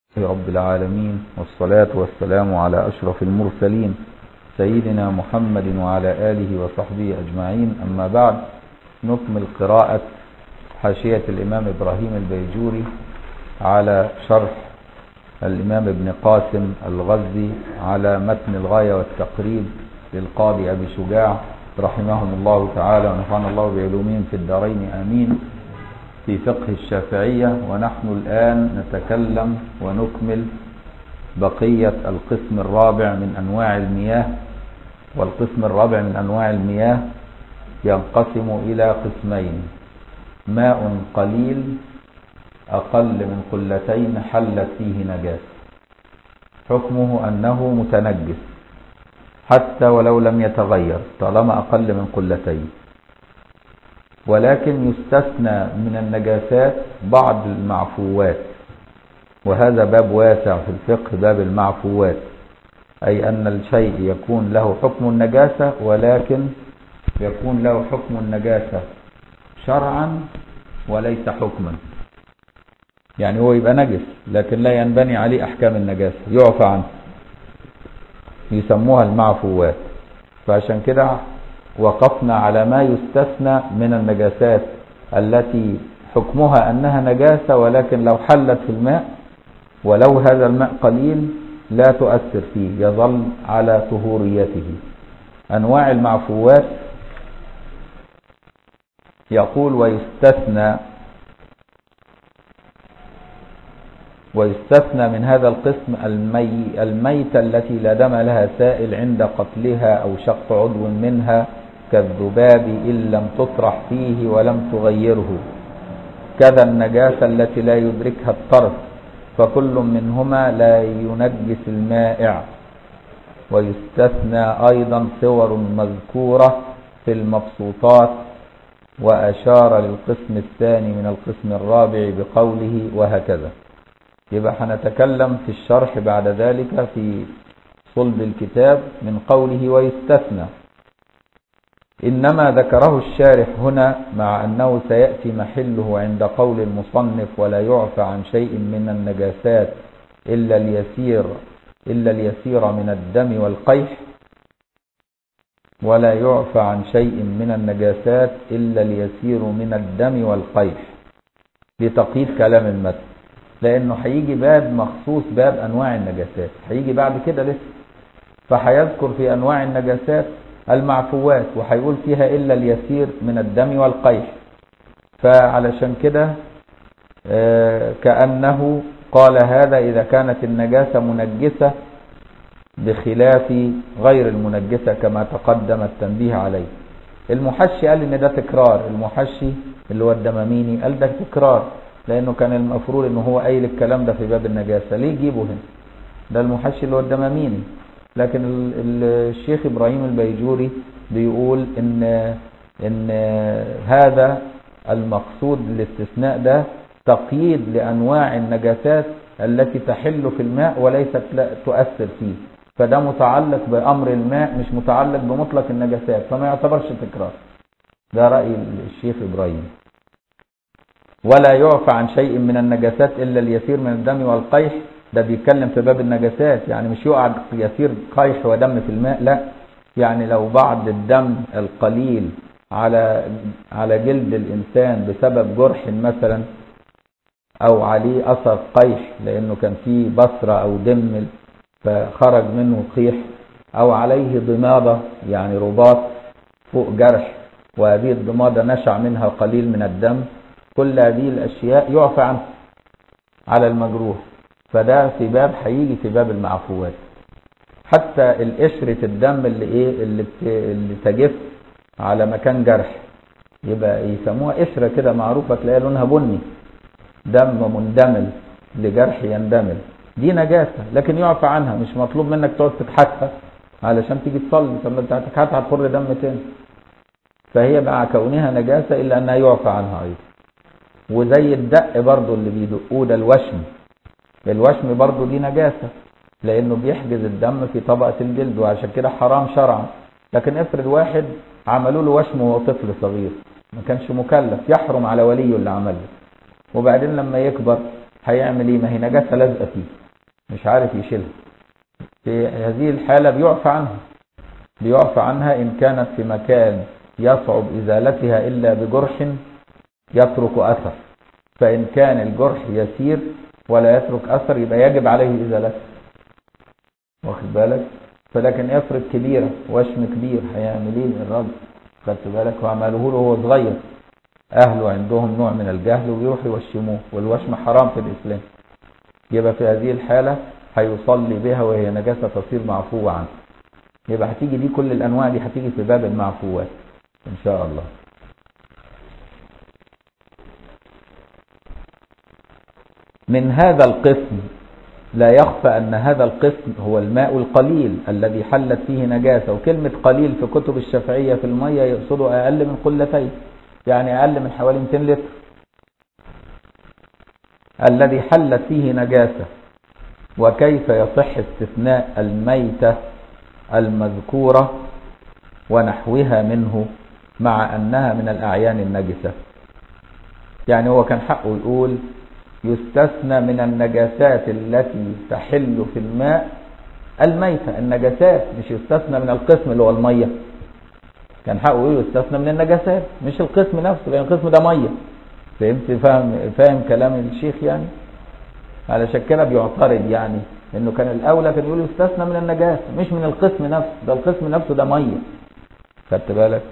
رب العالمين والصلاة والسلام على أشرف المرسلين سيدنا محمد وعلى آله وصحبه أجمعين أما بعد نكمل قراءة حاشية الإمام إبراهيم البيجوري على شرح الإمام ابن قاسم الغزي على متن الغاية والتقريب للقاضي أبي شجاع رحمهم الله تعالى ونفعنا الله بعلومهم في الدارين آمين في فقه الشافعية ونحن الآن نتكلم ونكمل بقية القسم الرابع من أنواع المياه والقسم الرابع من أنواع المياه ينقسم إلى قسمين ماء قليل أقل من قلتين حلت فيه نجاسة حكمه أنه متنجس حتى ولو لم يتغير طالما أقل من قلتين ولكن يستثنى من النجاسات بعض المعفوات وهذا باب واسع في الفقه باب المعفوات أي أن الشيء يكون له حكم النجاسة ولكن يكون له حكم النجاسة شرعا وليس حكما يعني هو يبقى نجس لكن لا ينبني عليه أحكام النجاسة يعفى عنه يسموها المعفوات فعشان كده وقفنا على ما يستثنى من النجاسات التي حكمها أنها نجاسة ولكن لو حلت في الماء ولو هذا الماء قليل لا تؤثر فيه يظل على طهوريته أنواع المعفوات يقول ويستثنى ويستثنى من هذا القسم المي الميتة التي لا دم لها سائل عند قتلها أو شق عضو منها كالذباب إن لم تطرح فيه ولم تغيره كذا النجاسة التي لا يدركها الطرف فكل منهما لا ينجس المائع ويستثنى أيضا صور مذكورة في المبسوطات وأشار للقسم الثاني من القسم الرابع بقوله وهكذا يبقى هنتكلم في الشرح بعد ذلك في صلب الكتاب من قوله ويستثنى إنما ذكره الشارح هنا مع أنه سيأتي محله عند قول المصنف ولا يعفى عن شيء من النجاسات إلا اليسير إلا اليسير من الدم والقيح ولا يعفى عن شيء من النجاسات إلا اليسير من الدم والقيح لتقييد كلام المتن لأنه هيجي باب مخصوص باب أنواع النجاسات هيجي بعد كده لسه فهيذكر في أنواع النجاسات المعفوات وهيقول فيها إلا اليسير من الدم والقيح فعلشان كده كأنه قال هذا إذا كانت النجاسة منجسة بخلاف غير المنجسة كما تقدم التنبيه عليه المحشي قال ان ده تكرار المحشي اللي هو الدماميني قال ده تكرار لانه كان المفروض ان هو قايل الكلام ده في باب النجاسة ليه يجيبه هنا ده المحشي اللي هو الدماميني لكن الشيخ ابراهيم البيجوري بيقول ان ان هذا المقصود الاستثناء ده تقييد لانواع النجاسات التي تحل في الماء وليست تؤثر فيه فده متعلق بامر الماء مش متعلق بمطلق النجاسات فما يعتبرش تكرار ده راي الشيخ ابراهيم ولا يعفى عن شيء من النجاسات الا اليسير من الدم والقيح ده بيتكلم في باب النجاسات يعني مش يقع يسير قيح ودم في الماء لا يعني لو بعض الدم القليل على على جلد الانسان بسبب جرح مثلا او عليه اثر قيح لانه كان فيه بصره او دم فخرج منه قيح او عليه ضماده يعني رباط فوق جرح وهذه الضماده نشع منها قليل من الدم كل هذه الاشياء يعفى عنها على المجروح فده في باب هيجي في باب المعفوات حتى القشرة الدم اللي ايه اللي, اللي تجف على مكان جرح يبقى يسموها قشرة كده معروفة تلاقي لونها بني دم مندمل لجرح يندمل دي نجاسة لكن يعفى عنها مش مطلوب منك تقعد تكحتها علشان تيجي تصلي طب انت هتكحتها هتخر دم تاني فهي مع كونها نجاسة الا انها يعفى عنها ايضا وزي الدق برضو اللي بيدقوه ده الوشم الوشم برضو دي نجاسة لانه بيحجز الدم في طبقة الجلد وعشان كده حرام شرعا لكن افرض واحد عملوا له وشم وهو طفل صغير ما كانش مكلف يحرم على وليه اللي عمله وبعدين لما يكبر هيعمل ايه ما هي نجاسه لازقه فيه مش عارف يشيلها في هذه الحاله بيعفى عنها بيعفى عنها ان كانت في مكان يصعب ازالتها الا بجرح يترك اثر فان كان الجرح يسير ولا يترك اثر يبقى يجب عليه ازالته واخد بالك فلكن افرض كبيره وشم كبير هيعمل ايه الراجل خدت بالك وعمله له وهو صغير اهله عندهم نوع من الجهل ويروحوا يوشموه والوشم حرام في الاسلام يبقى في هذه الحاله هيصلي بها وهي نجاسه تصير معفوه عنه يبقى هتيجي دي كل الانواع دي هتيجي في باب المعفوات ان شاء الله من هذا القسم لا يخفى أن هذا القسم هو الماء القليل الذي حلت فيه نجاسة وكلمة قليل في كتب الشافعية في المية يقصدوا أقل من قلتين يعني أقل من حوالي 200 لتر الذي حلت فيه نجاسة وكيف يصح استثناء الميتة المذكورة ونحوها منه مع أنها من الأعيان النجسة يعني هو كان حقه يقول يستثنى من النجاسات التي تحل في الماء الميتة النجاسات مش يستثنى من القسم اللي هو المية كان حقه يقول يستثنى من النجاسات مش القسم نفسه لأن القسم ده مية فهمت فاهم فاهم كلام الشيخ يعني علشان كده بيعترض يعني انه كان الاولى كان يقول يستثنى من النجاسه مش من القسم نفسه ده القسم نفسه ده ميه خدت بالك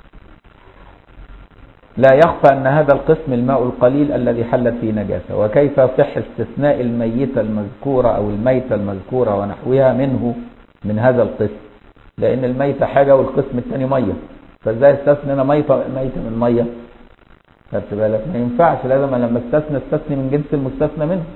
لا يخفى أن هذا القسم الماء القليل الذي حلت فيه نجاسة وكيف صح استثناء الميتة المذكورة أو الميتة المذكورة ونحوها منه من هذا القسم لأن الميتة حاجة والقسم الثاني مية فازاي استثنى ميتة ميتة من مية خدت بالك ما ينفعش لازم لما استثنى استثني من جنس المستثنى منه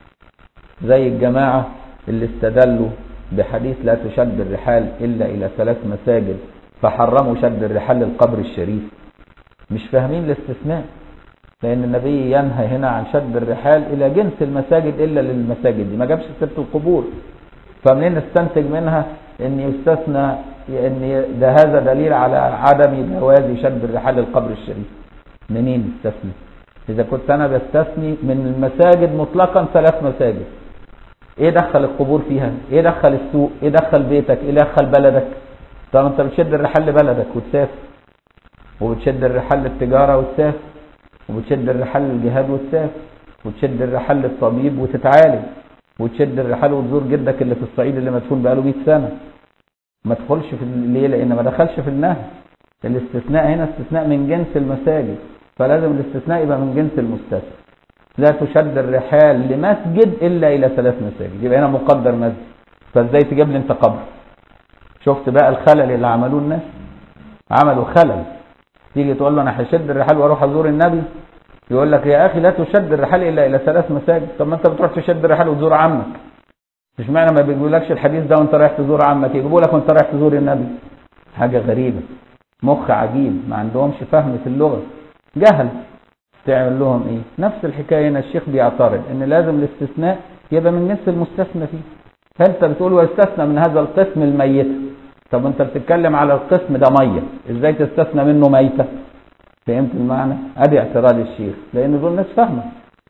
زي الجماعة اللي استدلوا بحديث لا تشد الرحال إلا إلى ثلاث مساجد فحرموا شد الرحال للقبر الشريف مش فاهمين الاستثناء لأن النبي ينهى هنا عن شد الرحال إلى جنس المساجد إلا للمساجد دي ما جابش سيرة القبور فمنين نستنتج منها ان يستثنى ان ده هذا دليل على عدم جواز شد الرحال للقبر الشريف منين يستثني اذا كنت انا بستثني من المساجد مطلقا ثلاث مساجد ايه دخل القبور فيها ايه دخل السوق ايه دخل بيتك ايه دخل بلدك طب انت بتشد الرحال لبلدك وتسافر وبتشد الرحال للتجارة وتسافر وبتشد الرحال للجهاد وتسافر وتشد الرحال للطبيب وتتعالج وتشد الرحال وتزور جدك اللي في الصعيد اللي مدفون بقاله 100 سنة ما تدخلش في ليه لان ما دخلش في النهي الاستثناء هنا استثناء من جنس المساجد فلازم الاستثناء يبقى من جنس المستثنى لا تشد الرحال لمسجد الا الى ثلاث مساجد يبقى هنا مقدر مسجد فازاي تجيب لي انت قبر شفت بقى الخلل اللي عملوه الناس عملوا خلل تيجي تقول له انا هشد الرحال واروح ازور النبي يقول لك يا اخي لا تشد الرحال الا الى ثلاث مساجد طب ما انت بتروح تشد الرحال وتزور عمك مش معنى ما بيقولكش الحديث ده وانت رايح تزور عمك يجيبوا لك وانت رايح تزور النبي حاجه غريبه مخ عجيب ما عندهمش فهم في اللغه جهل تعمل لهم ايه نفس الحكايه هنا الشيخ بيعترض ان لازم الاستثناء يبقى من نفس المستثنى فيه فانت بتقول ويستثنى من هذا القسم الميت طب انت بتتكلم على القسم ده ميه ازاي تستثنى منه ميته فهمت المعنى ادي اعتراض الشيخ لان دول ناس فاهمه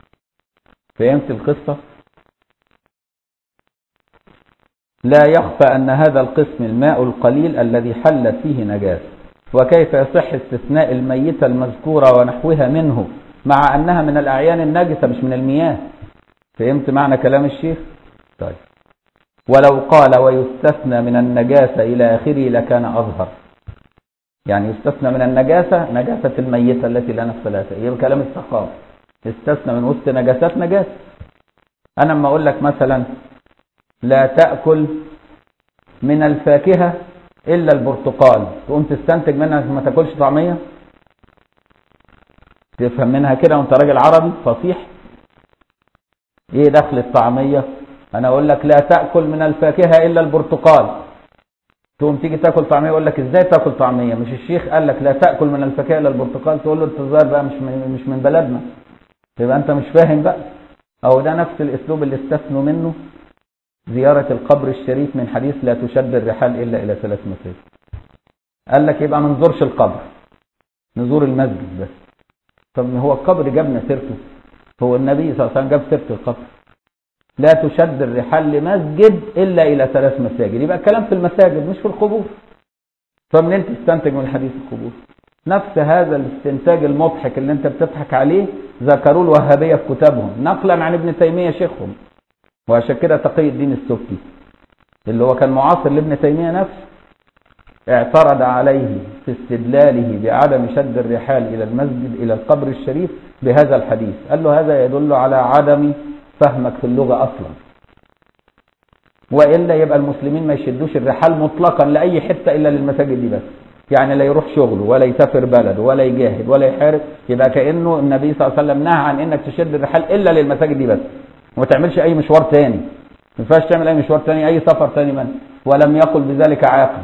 فهمت القصه لا يخفى ان هذا القسم الماء القليل الذي حلت فيه نجاسه وكيف يصح استثناء الميتة المذكورة ونحوها منه مع أنها من الأعيان النجسة مش من المياه فهمت معنى كلام الشيخ طيب ولو قال ويستثنى من النجاسة إلى آخره لكان أظهر يعني يستثنى من النجاسة نجاسة الميتة التي لا نفس لها يبقى كلام الثقافة استثنى من وسط نجاسات نجاسة أنا لما أقول لك مثلا لا تأكل من الفاكهة إلا البرتقال تقوم تستنتج منها ما تاكلش طعمية تفهم منها كده وانت راجل عربي فصيح ايه دخل الطعمية انا اقول لك لا تأكل من الفاكهة الا البرتقال تقوم تيجي تاكل طعمية يقول لك ازاي تاكل طعمية مش الشيخ قال لك لا تأكل من الفاكهة الا البرتقال تقول له انت بقى مش من مش من بلدنا يبقى انت مش فاهم بقى او ده نفس الاسلوب اللي استثنوا منه زيارة القبر الشريف من حديث لا تشد الرحال إلا إلى ثلاث مساجد قال لك يبقى ما نزورش القبر نزور المسجد بس طب هو القبر جابنا سيرته هو النبي صلى الله عليه وسلم جاب سيره القبر لا تشد الرحال لمسجد الا الى ثلاث مساجد يبقى الكلام في المساجد مش في القبور فمنين تستنتج من الحديث القبور نفس هذا الاستنتاج المضحك اللي انت بتضحك عليه ذكروه الوهابيه في كتابهم نقلا عن ابن تيميه شيخهم وعشان كده تقي الدين السبكي اللي هو كان معاصر لابن تيميه نفسه اعترض عليه في استدلاله بعدم شد الرحال الى المسجد الى القبر الشريف بهذا الحديث قال له هذا يدل على عدم فهمك في اللغه اصلا والا يبقى المسلمين ما يشدوش الرحال مطلقا لاي حته الا للمساجد دي بس يعني لا يروح شغله ولا يسافر بلده ولا يجاهد ولا يحارب يبقى كانه النبي صلى الله عليه وسلم نهى عن انك تشد الرحال الا للمساجد دي بس وما تعملش اي مشوار تاني ما ينفعش تعمل اي مشوار تاني اي سفر تاني من ولم يقل بذلك عاقل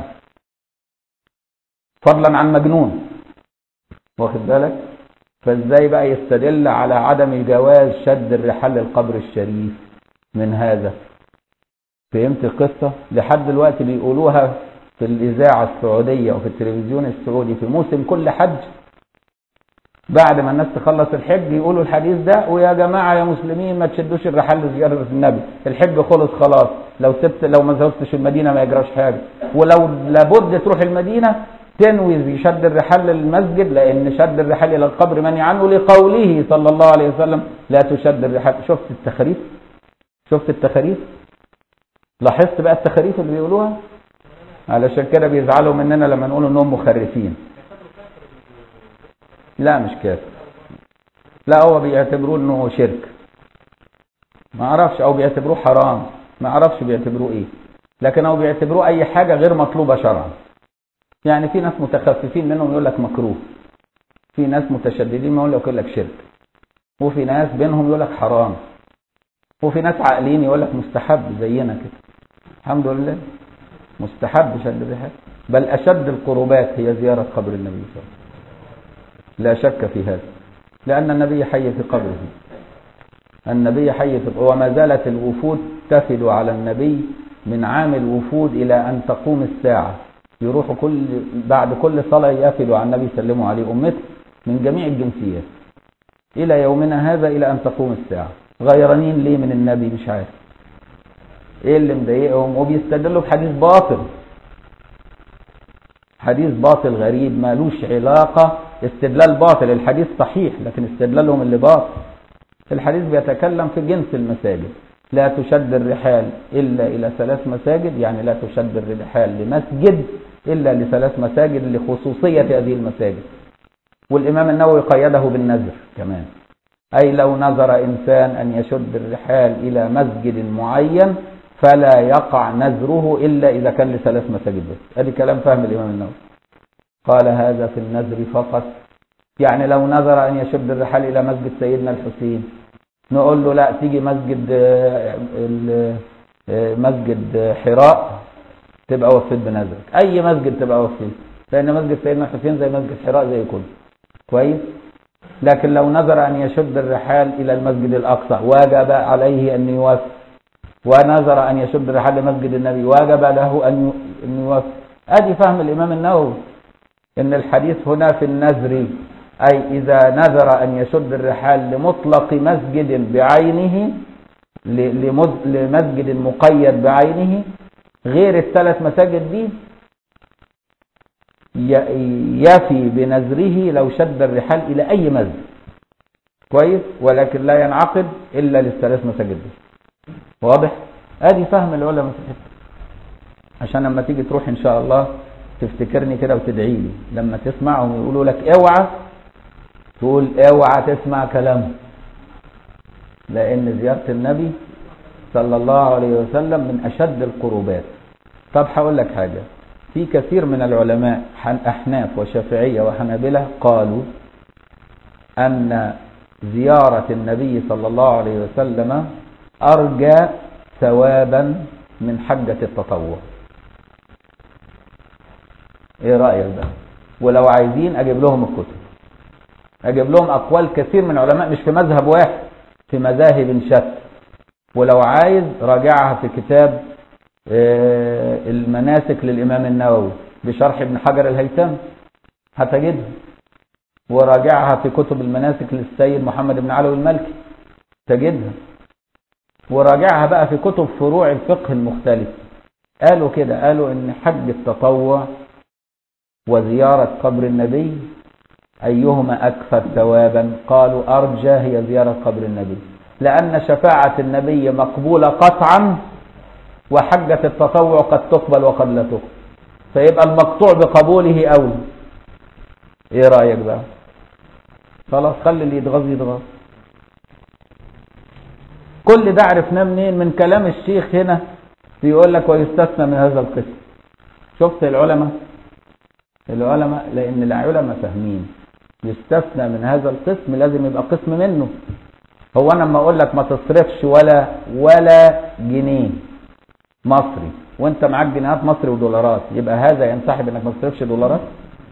فضلا عن مجنون واخد بالك فازاي بقى يستدل على عدم جواز شد الرحال للقبر الشريف من هذا فهمت القصة لحد دلوقتي بيقولوها في الإذاعة السعودية وفي التلفزيون السعودي في موسم كل حج بعد ما الناس تخلص الحج يقولوا الحديث ده ويا جماعة يا مسلمين ما تشدوش الرحال لزيارة النبي الحج خلص خلاص لو سبت لو ما زرتش المدينة ما يجراش حاجة ولو لابد تروح المدينة تنوي شد الرحال للمسجد لأن شد الرحال إلى القبر منع عنه لقوله صلى الله عليه وسلم لا تشد الرحال شفت التخريف شفت التخريف لاحظت بقى التخاريف اللي بيقولوها علشان كده بيزعلوا مننا لما نقول انهم مخرفين لا مش كافر لا هو بيعتبروه انه شرك ما اعرفش او بيعتبروه حرام ما اعرفش بيعتبروه ايه لكن هو بيعتبروه اي حاجه غير مطلوبه شرعا يعني في ناس متخففين منهم يقول لك مكروه في ناس متشددين يقول لك يقول لك شرك وفي ناس بينهم يقول لك حرام وفي ناس عاقلين يقول لك مستحب زينا كده الحمد لله مستحب شد الرحال بل أشد القربات هي زيارة قبر النبي صلى الله عليه وسلم لا شك في هذا لأن النبي حي في قبره النبي حي في وما زالت الوفود تفد على النبي من عام الوفود إلى أن تقوم الساعة يروحوا كل بعد كل صلاة يفدوا على النبي يسلموا عليه أمته من جميع الجنسيات إلى يومنا هذا إلى أن تقوم الساعة غيرانين ليه من النبي مش عارف ايه اللي مضايقهم وبيستدلوا بحديث باطل حديث باطل غريب مالوش علاقة استدلال باطل الحديث صحيح لكن استدلالهم اللي باطل الحديث بيتكلم في جنس المساجد لا تشد الرحال إلا إلى ثلاث مساجد يعني لا تشد الرحال لمسجد إلا لثلاث مساجد لخصوصية هذه المساجد والإمام النووي قيده بالنذر كمان أي لو نظر إنسان أن يشد الرحال إلى مسجد معين فلا يقع نذره إلا إذا كان لثلاث مساجد بس هذه كلام فهم الإمام النووي قال هذا في النذر فقط يعني لو نظر أن يشد الرحال إلى مسجد سيدنا الحسين نقول له لا تيجي مسجد مسجد حراء تبقى وفيت بنذرك أي مسجد تبقى وفيت لأن مسجد سيدنا الحسين زي مسجد حراء زي كله كويس لكن لو نظر أن يشد الرحال إلى المسجد الأقصى وجب عليه أن يوفي ونظر أن يشد الرحال لمسجد النبي وجب له أن يوفي أدي فهم الإمام النووي إن الحديث هنا في النذر أي إذا نذر أن يشد الرحال لمطلق مسجد بعينه لمسجد مقيد بعينه غير الثلاث مساجد دي يفي بنذره لو شد الرحال إلى أي مسجد كويس ولكن لا ينعقد إلا للثلاث مساجد دي واضح ادي فهم العلماء في الحته عشان لما تيجي تروح ان شاء الله تفتكرني كده وتدعي لي لما تسمعهم يقولوا لك اوعى تقول اوعى تسمع كلامه لان زياره النبي صلى الله عليه وسلم من اشد القربات طب هقول لك حاجه في كثير من العلماء احناف وشافعيه وحنابله قالوا ان زياره النبي صلى الله عليه وسلم أرجى ثوابا من حجة التطوع ايه رأيك ده ولو عايزين اجيب لهم الكتب اجيب لهم اقوال كثير من علماء مش في مذهب واحد في مذاهب شتى ولو عايز راجعها في كتاب المناسك للامام النووي بشرح ابن حجر الهيثم هتجدها وراجعها في كتب المناسك للسيد محمد بن علوي المالكي تجدها وراجعها بقى في كتب فروع الفقه المختلف قالوا كده قالوا ان حج التطوع وزيارة قبر النبي أيهما أكثر ثوابا قالوا أرجى هي زيارة قبر النبي لأن شفاعة النبي مقبولة قطعا وحجة التطوع قد تقبل وقد لا تقبل فيبقى المقطوع بقبوله أولى ايه رأيك بقى خلاص خلي اللي يتغاظ يتغاظ كل ده عرفناه منين من كلام الشيخ هنا بيقول لك ويستثنى من هذا القسم شفت العلماء العلماء لان العلماء فاهمين يستثنى من هذا القسم لازم يبقى قسم منه هو انا لما اقول لك ما تصرفش ولا ولا جنيه مصري وانت معاك جنيهات مصري ودولارات يبقى هذا ينسحب انك ما تصرفش دولارات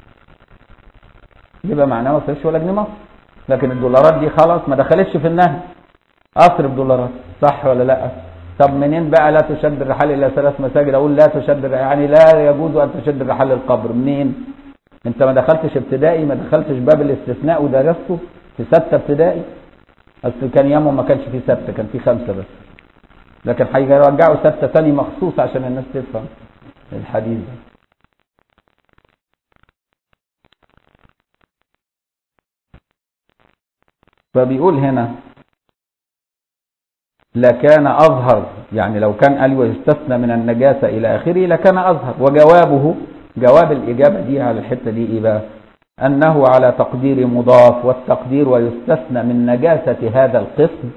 يبقى معناه ما تصرفش ولا جنيه مصري لكن الدولارات دي خلاص ما دخلتش في النهي اصرف دولارات صح ولا لا طب منين بقى لا تشد الرحال الى ثلاث مساجد اقول لا تشد يعني لا يجوز ان تشد الرحال للقبر منين انت ما دخلتش ابتدائي ما دخلتش باب الاستثناء ودرسته في سته ابتدائي اصل كان يوم ما كانش في سته كان في خمسه بس لكن هيرجعوا سته تاني مخصوص عشان الناس تفهم الحديث ده فبيقول هنا لكان أظهر يعني لو كان قال ويستثنى من النجاسة إلى آخره لكان أظهر وجوابه جواب الإجابة دي على الحتة دي إيه بقى أنه على تقدير مضاف والتقدير ويستثنى من نجاسة هذا القسم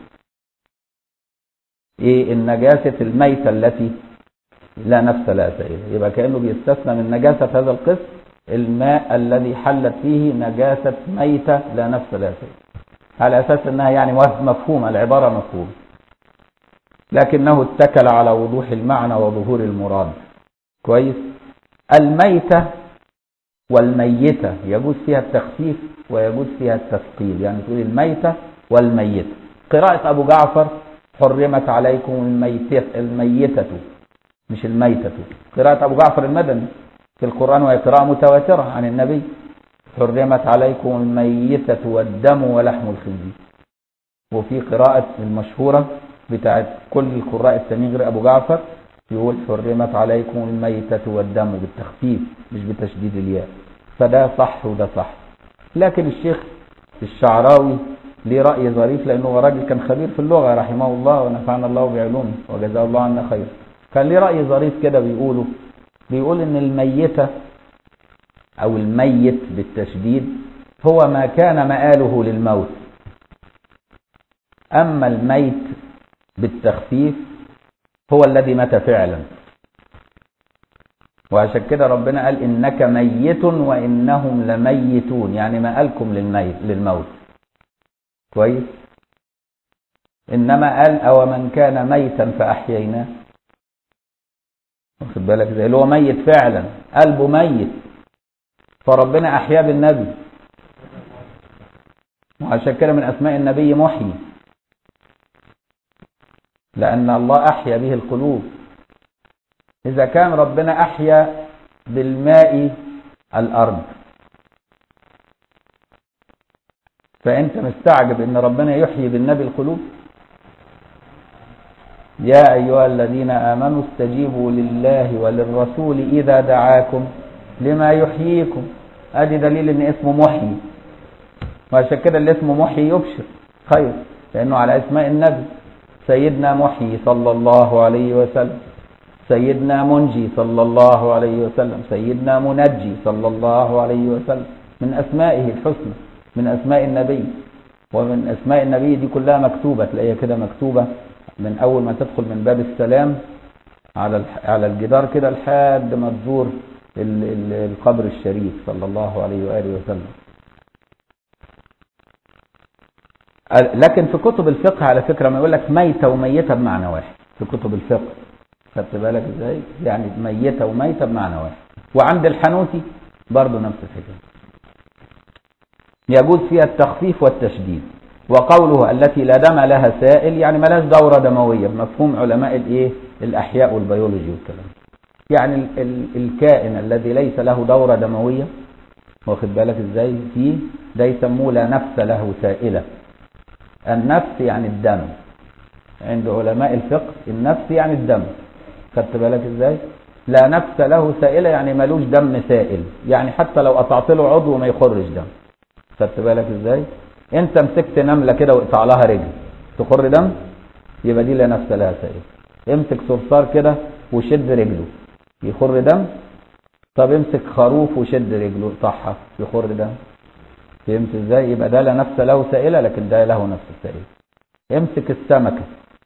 إيه النجاسة الميتة التي لا نفس لها سائلة يبقى كأنه بيستثنى من نجاسة هذا القسم الماء الذي حلت فيه نجاسة ميتة لا نفس لها سائلة على أساس أنها يعني مفهومة العبارة مفهومة لكنه اتكل على وضوح المعنى وظهور المراد كويس الميتة والميتة يجوز فيها التخفيف ويجوز فيها التثقيل يعني تقول الميتة والميتة قراءة أبو جعفر حرمت عليكم الميتة, الميتة مش الميتة قراءة أبو جعفر المدني في القرآن وهي قراءة متواترة عن النبي حرمت عليكم الميتة والدم ولحم الخنزير وفي قراءة المشهورة بتاعت كل القراء التانيين غير أبو جعفر يقول حرمت عليكم الميتة والدم بالتخفيف مش بتشديد الياء فده صح وده صح لكن الشيخ الشعراوي ليه رأي ظريف لأنه راجل كان خبير في اللغة رحمه الله ونفعنا الله بعلومه وجزاه الله عنا خير كان ليه رأي ظريف كده بيقوله بيقول إن الميتة أو الميت بالتشديد هو ما كان مآله للموت أما الميت بالتخفيف هو الذي مات فعلا وعشان كده ربنا قال إنك ميت وإنهم لميتون يعني مآلكم للميت للموت كويس إنما قال أو من كان ميتا فأحييناه واخد بالك زي اللي هو ميت فعلا قلبه ميت فربنا أحياه بالنبي وعشان كده من أسماء النبي محيي لأن الله أحيا به القلوب إذا كان ربنا أحيا بالماء الأرض فأنت مستعجب أن ربنا يحيي بالنبي القلوب يا أيها الذين آمنوا استجيبوا لله وللرسول إذا دعاكم لما يحييكم ادي دليل ان اسمه محيي وعشان كده اللي اسمه محيي يبشر خير لانه على اسماء النبي سيدنا محيي صلى الله عليه وسلم سيدنا منجي صلى الله عليه وسلم سيدنا منجي صلى الله عليه وسلم من اسمائه الحسنى من اسماء النبي ومن اسماء النبي دي كلها مكتوبه تلاقيها كده مكتوبه من اول ما تدخل من باب السلام على على الجدار كده لحد ما تزور القبر الشريف صلى الله عليه وآله وسلم لكن في كتب الفقه على فكرة ما يقول لك ميتة وميتة بمعنى واحد في كتب الفقه خدت بالك ازاي يعني ميتة وميتة بمعنى واحد وعند الحنوتي برضه نفس الحكاية يجوز فيها التخفيف والتشديد وقوله التي لا دم لها سائل يعني ما لهاش دورة دموية بمفهوم علماء الايه الاحياء والبيولوجي والكلام يعني ال ال الكائن الذي ليس له دورة دموية واخد بالك ازاي فيه ده يسموه لا نفس له سائلة النفس يعني الدم عند علماء الفقه النفس يعني الدم خدت بالك ازاي لا نفس له سائلة يعني ملوش دم سائل يعني حتى لو قطعت له عضو ما يخرج دم خدت بالك ازاي انت مسكت نملة كده وقطع لها رجل تخر دم يبقى دي لا نفس لها سائل امسك صرصار كده وشد رجله يخر دم طب امسك خروف وشد رجله اقطعها يخر دم فهمت ازاي يبقى ده لا نفس له سائلة لكن ده له نفس سائلة امسك السمكة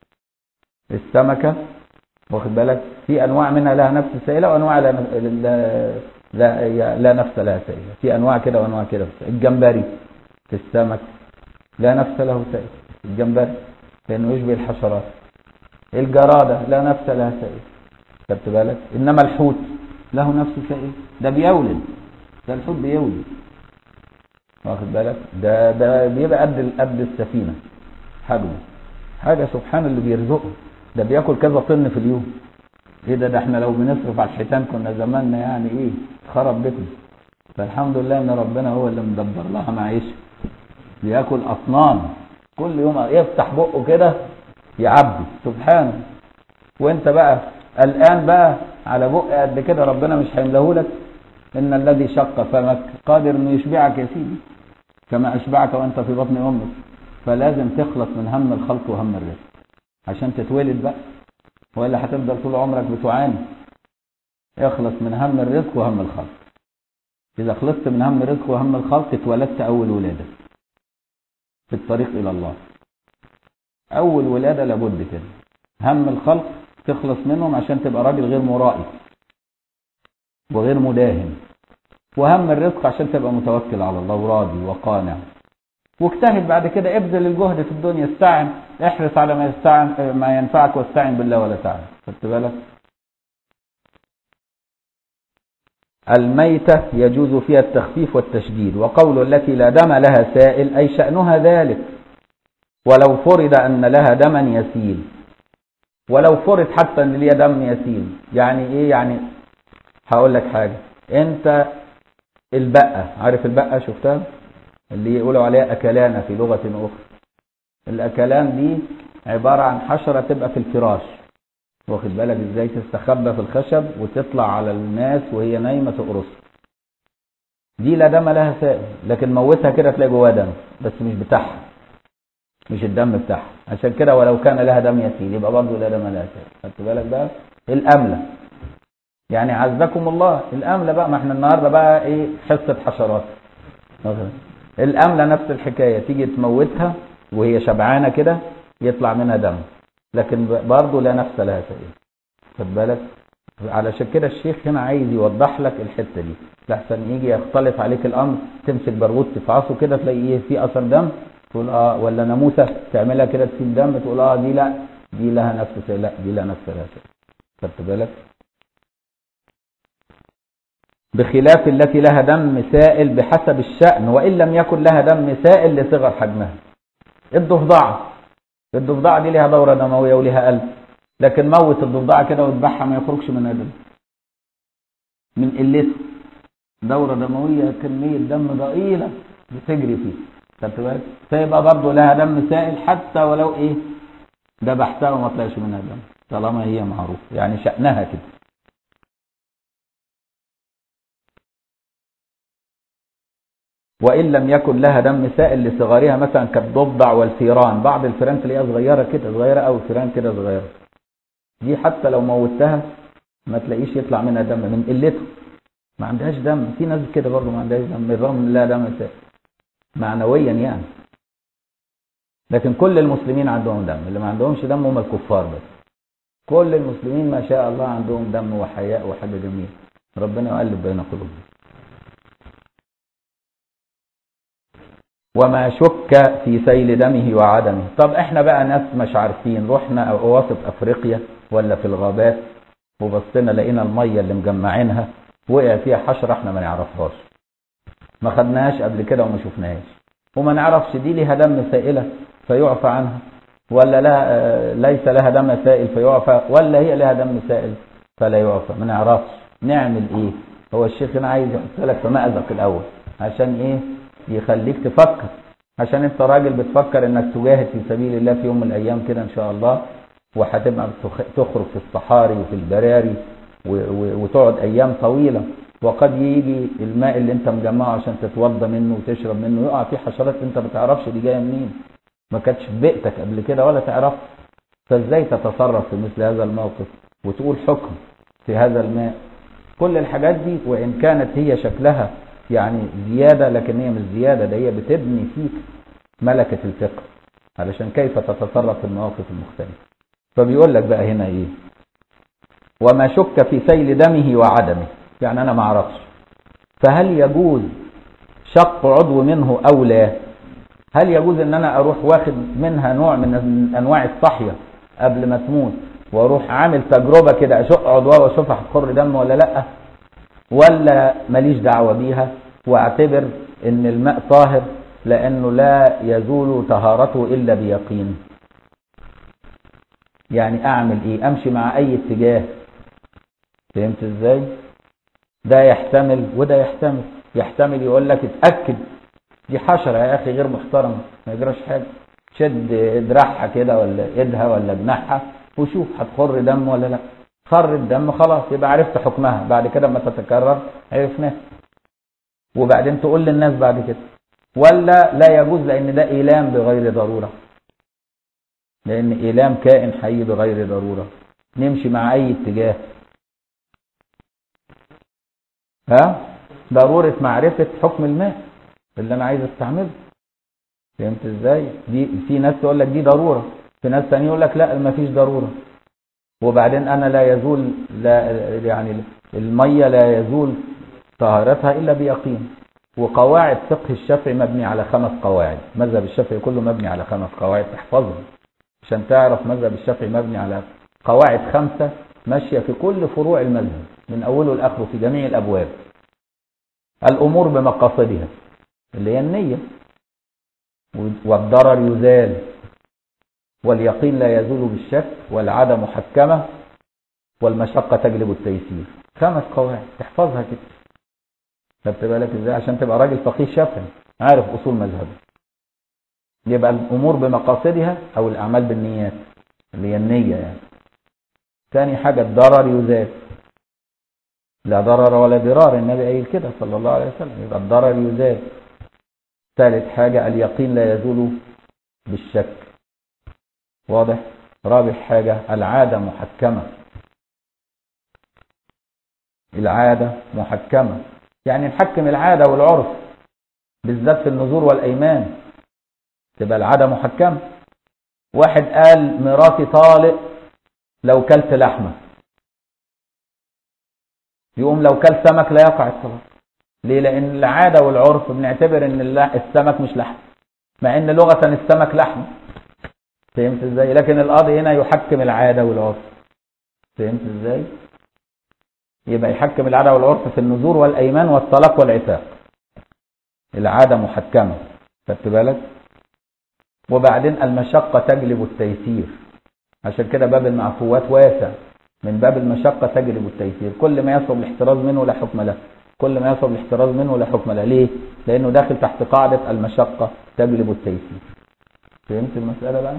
السمكة واخد بالك في انواع منها لها نفس سائله وانواع لا لا, لا, لا نفس لها سائله في انواع كده وانواع كده الجمبري في السمك لا نفس له سائله الجمبري لانه يشبه الحشرات الجراده لا نفس لها سائله خدت بالك انما الحوت له نفس سائله ده بيولد ده الحوت بيولد واخد بالك ده ده بيبقى قد قد السفينه حجمه حاجه سبحان اللي بيرزقه ده بياكل كذا طن في اليوم ايه ده ده احنا لو بنصرف على الحيتان كنا زماننا يعني ايه خرب بيتنا فالحمد لله ان ربنا هو اللي مدبر لها معيشه بياكل اطنان كل يوم يفتح بقه كده يعبي سبحانه وانت بقى الان بقى على بق قد كده ربنا مش هيملهولك ان الذي شق فمك قادر انه يشبعك يا سيدي كما اشبعك وانت في بطن امك فلازم تخلص من هم الخلق وهم الرزق عشان تتولد بقى ولا هتفضل طول عمرك بتعاني اخلص من هم الرزق وهم الخلق اذا خلصت من هم الرزق وهم الخلق اتولدت اول ولاده في الطريق الى الله اول ولاده لابد كده هم الخلق تخلص منهم عشان تبقى راجل غير مرائي وغير مداهن وهم الرزق عشان تبقى متوكل على الله وراضي وقانع واجتهد بعد كده ابذل الجهد في الدنيا استعن احرص على ما يستعن ما ينفعك واستعن بالله ولا تعن خدت بالك الميتة يجوز فيها التخفيف والتشديد وقول التي لا دم لها سائل أي شأنها ذلك ولو فرض أن لها دما يسيل ولو فرض حتى أن ليها دم يسيل يعني إيه يعني هقول لك حاجة أنت البقة عارف البقة شفتها اللي يقولوا عليها أكلانة في لغة أخرى الأكلان دي عبارة عن حشرة تبقى في الفراش واخد بالك ازاي تستخبى في الخشب وتطلع على الناس وهي نايمة تقرص دي لا دم لها سائل لكن موتها كده تلاقي جواها دم بس مش بتاعها مش الدم بتاعها عشان كده ولو كان لها دم يسيل يبقى برضه لا دم لها سائل خدت بالك بقى الأملة يعني عزكم الله الأملة بقى ما احنا النهارده بقى ايه حصة حشرات الأملة نفس الحكاية تيجي تموتها وهي شبعانة كده يطلع منها دم لكن برضه لا نفس لها سائل خد بالك علشان كده الشيخ هنا عايز يوضح لك الحته دي لحسن يجي يختلط عليك الامر تمسك برغوث تفعصه كده تلاقي ايه في اثر دم تقول اه ولا ناموسه تعملها كده تسيب دم تقول اه دي لا دي لها نفس سائل لا دي لا نفس لها سائل خدت بالك بخلاف التي لها دم سائل بحسب الشأن وإن لم يكن لها دم سائل لصغر حجمها الضفدعة الضفدعة دي لها دورة دموية ولها قلب لكن موت الضفدعة كده وتذبحها ما يخرجش منها دم من قلته دورة دموية كمية دم ضئيلة بتجري فيه خدت بالك فيبقى برضه لها دم سائل حتى ولو ايه ذبحتها وما طلعش منها دم طالما هي معروفة يعني شأنها كده وإن لم يكن لها دم سائل لصغارها مثلا كالضفدع والفيران بعض الفيران تلاقيها صغيرة كده صغيرة أو فيران كده صغيرة دي حتى لو موتها ما تلاقيش يطلع منها دم من قلته ما عندهاش دم في ناس كده برضه ما عندهاش دم بالرغم من لها دم سائل معنويا يعني لكن كل المسلمين عندهم دم اللي ما عندهمش دم هم الكفار بس كل المسلمين ما شاء الله عندهم دم وحياء وحاجة جميلة ربنا يؤلف بين قلوبهم وما شك في سيل دمه وعدمه طب احنا بقى ناس مش عارفين رحنا اواسط افريقيا ولا في الغابات وبصينا لقينا الميه اللي مجمعينها وقع فيها حشره احنا ما نعرفهاش ما خدناهاش قبل كده وما شفناهاش وما نعرفش دي ليها دم سائله فيعفى عنها ولا لا ليس لها دم سائل فيعفى ولا هي لها دم سائل فلا يعفى ما نعرفش نعمل ايه هو الشيخ هنا عايز يحط لك في مأزق الاول عشان ايه يخليك تفكر عشان انت راجل بتفكر انك تجاهد في سبيل الله في يوم من الايام كده ان شاء الله وهتبقى بتخ- تخرج في الصحاري وفي البراري و- و- وتقعد ايام طويله وقد يجي الماء اللي انت مجمعه عشان تتوضى منه وتشرب منه يقع فيه حشرات انت ما تعرفش دي جايه منين ما كانتش في بيئتك قبل كده ولا تعرف فازاي تتصرف في مثل هذا الموقف وتقول حكم في هذا الماء كل الحاجات دي وان كانت هي شكلها يعني زياده لكن هي مش زياده ده هي بتبني فيك ملكه الفقه علشان كيف تتصرف في المواقف المختلفه فبيقول لك بقى هنا ايه وما شك في سيل دمه وعدمه يعني انا ما اعرفش فهل يجوز شق عضو منه او لا هل يجوز ان انا اروح واخد منها نوع من انواع الصحيه قبل ما تموت واروح عامل تجربه كده اشق عضوها واشوفها هتخر دم ولا لا ولا ماليش دعوه بيها واعتبر ان الماء طاهر لانه لا يزول طهارته الا بيقين يعني اعمل ايه امشي مع اي اتجاه فهمت ازاي ده يحتمل وده يحتمل يحتمل يقول لك اتاكد دي حشره يا اخي غير محترمه ما يجراش حاجه شد دراعها كده ولا ايدها ولا جناحها وشوف هتخر دم ولا لا خر الدم خلاص يبقى عرفت حكمها بعد كده لما تتكرر عرفناها وبعدين تقول للناس بعد كده ولا لا يجوز لان ده ايلام بغير ضروره لان ايلام كائن حي بغير ضروره نمشي مع اي اتجاه ها ضروره معرفه حكم الماء اللي انا عايز استعمله فهمت ازاي دي في ناس تقول لك دي ضروره في ناس ثانيه يقول لك لا ما فيش ضروره وبعدين انا لا يزول لا يعني الميه لا يزول طهارتها الا بيقين وقواعد فقه الشافعي مبني على خمس قواعد مذهب الشافعي كله مبني على خمس قواعد تحفظهم عشان تعرف مذهب الشافعي مبني على قواعد خمسه ماشيه في كل فروع المذهب من اوله لاخره في جميع الابواب الامور بمقاصدها اللي هي النيه والضرر يزال واليقين لا يزول بالشك والعادة محكمة والمشقة تجلب التيسير خمس قواعد تحفظها كده خدت بالك ازاي عشان تبقى راجل فقيه شافعي عارف اصول مذهبه يبقى الامور بمقاصدها او الاعمال بالنيات اللي هي النية يعني ثاني حاجة الضرر يزال لا ضرر ولا ضرار النبي قايل كده صلى الله عليه وسلم يبقى الضرر يزال ثالث حاجة اليقين لا يزول بالشك واضح رابع حاجة العادة محكمة العادة محكمة يعني نحكم العادة والعرف بالذات في النذور والأيمان تبقى العادة محكمة واحد قال مراتي طالق لو كلت لحمة يقوم لو كل سمك لا يقع الطلاق ليه لأن العادة والعرف بنعتبر ان السمك مش لحم مع ان لغة السمك لحم فهمت ازاي لكن القاضي هنا يحكم العاده والعرف فهمت ازاي يبقى يحكم العاده والعرف في النذور والايمان والطلاق والعتاق العاده محكمه خدت بالك وبعدين المشقه تجلب التيسير عشان كده باب المعفوات واسع من باب المشقه تجلب التيسير كل ما يصعب الاحتراز منه لا حكم له كل ما يصعب الاحتراز منه لا حكم له ليه لانه داخل تحت قاعده المشقه تجلب التيسير فهمت المساله بقى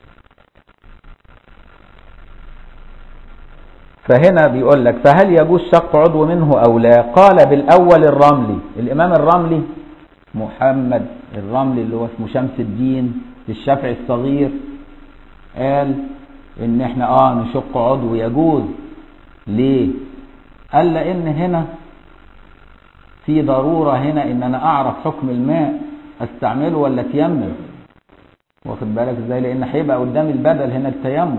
فهنا بيقول لك فهل يجوز شق عضو منه او لا قال بالاول الرملي الامام الرملي محمد الرملي اللي هو اسمه شمس الدين الشافعي الصغير قال ان احنا اه نشق عضو يجوز ليه قال لان هنا في ضرورة هنا ان انا اعرف حكم الماء استعمله ولا اتيمم واخد بالك ازاي لان هيبقى قدامي البدل هنا التيمم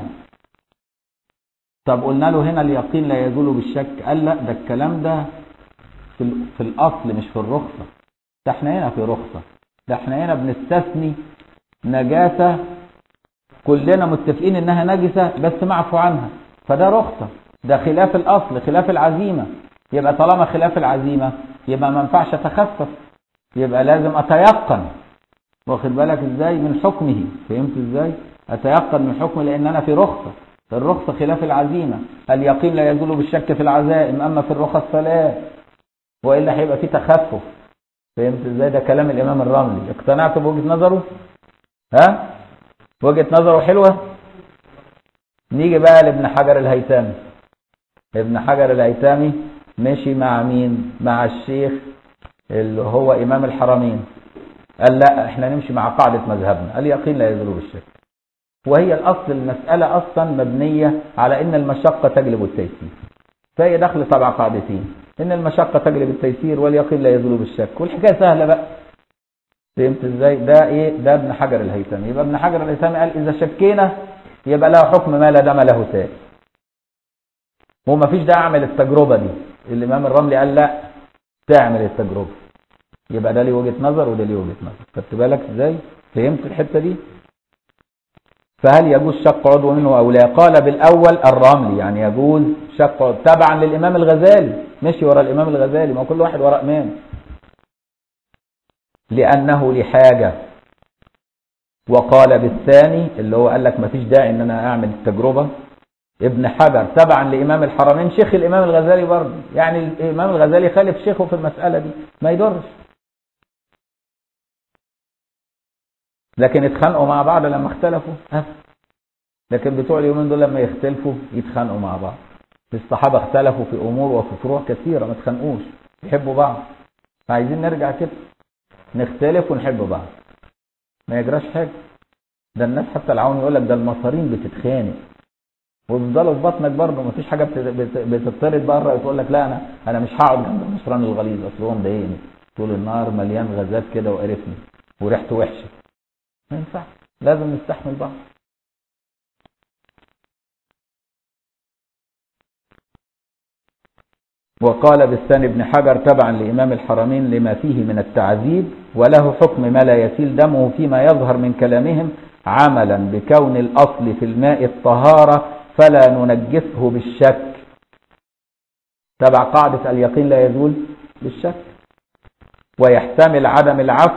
طب قلنا له هنا اليقين لا يزول بالشك قال لا ده الكلام ده في, في الاصل مش في الرخصة ده احنا هنا في رخصة ده احنا هنا بنستثني نجاسة كلنا متفقين انها نجسة بس معفو عنها فده رخصة ده خلاف الاصل خلاف العزيمة يبقى طالما خلاف العزيمة يبقى ما ينفعش اتخفف يبقى لازم اتيقن واخد بالك ازاي من حكمه فهمت ازاي اتيقن من حكمه لان انا في رخصة الرخصة خلاف العزيمة اليقين لا يزول بالشك في العزائم اما في الرخص فلا والا هيبقى في تخفف فهمت ازاي ده كلام الامام الرملي اقتنعت بوجهه نظره ها وجهه نظره حلوه نيجي بقى لابن حجر الهيثمي ابن حجر الهيثمي مشي مع مين مع الشيخ اللي هو امام الحرمين قال لا احنا نمشي مع قاعده مذهبنا اليقين لا يزول بالشك وهي الاصل المساله اصلا مبنيه على ان المشقه تجلب التيسير فهي دخل تبع قاعدتين ان المشقه تجلب التيسير واليقين لا يزول بالشك والحكايه سهله بقى فهمت ازاي ده ايه ده ابن حجر الهيثمي يبقى ابن حجر الهيثمي قال اذا شكينا يبقى لها حكم ما لا دم له سائل هو ما فيش داعي اعمل التجربه دي الامام الرملي قال لا تعمل التجربه يبقى ده ليه وجهه نظر وده ليه وجهه نظر خدت بالك ازاي فهمت الحته دي فهل يجوز شق عضو منه او لا قال بالاول الرملي يعني يجوز شق عضو تبعا للامام الغزالي مشي ورا الامام الغزالي ما كل واحد ورا امام لانه لحاجه وقال بالثاني اللي هو قال لك ما فيش داعي ان انا اعمل التجربه ابن حجر تبعا لامام الحرمين شيخ الامام الغزالي برضه يعني الامام الغزالي خالف شيخه في المساله دي ما يضرش لكن اتخانقوا مع بعض لما اختلفوا ها لكن بتوع اليومين دول لما يختلفوا يتخانقوا مع بعض الصحابه اختلفوا في امور وفي فروع كثيره ما اتخانقوش يحبوا بعض فعايزين نرجع كده نختلف ونحب بعض ما يجراش حاجه ده الناس حتى العون يقول لك ده المصارين بتتخانق ويفضلوا في بطنك برضه ما فيش حاجه بتطرد بره وتقول لك لا انا انا مش هقعد جنب النصراني الغليظ اصل هو مضايقني طول النهار مليان غازات كده وقرفني وريحته وحشه ما ينفعش لازم نستحمل بعض وقال بالثاني ابن حجر تبعا لإمام الحرمين لما فيه من التعذيب وله حكم ما لا يسيل دمه فيما يظهر من كلامهم عملا بكون الأصل في الماء الطهارة فلا ننجسه بالشك تبع قاعدة اليقين لا يزول بالشك ويحتمل عدم العفو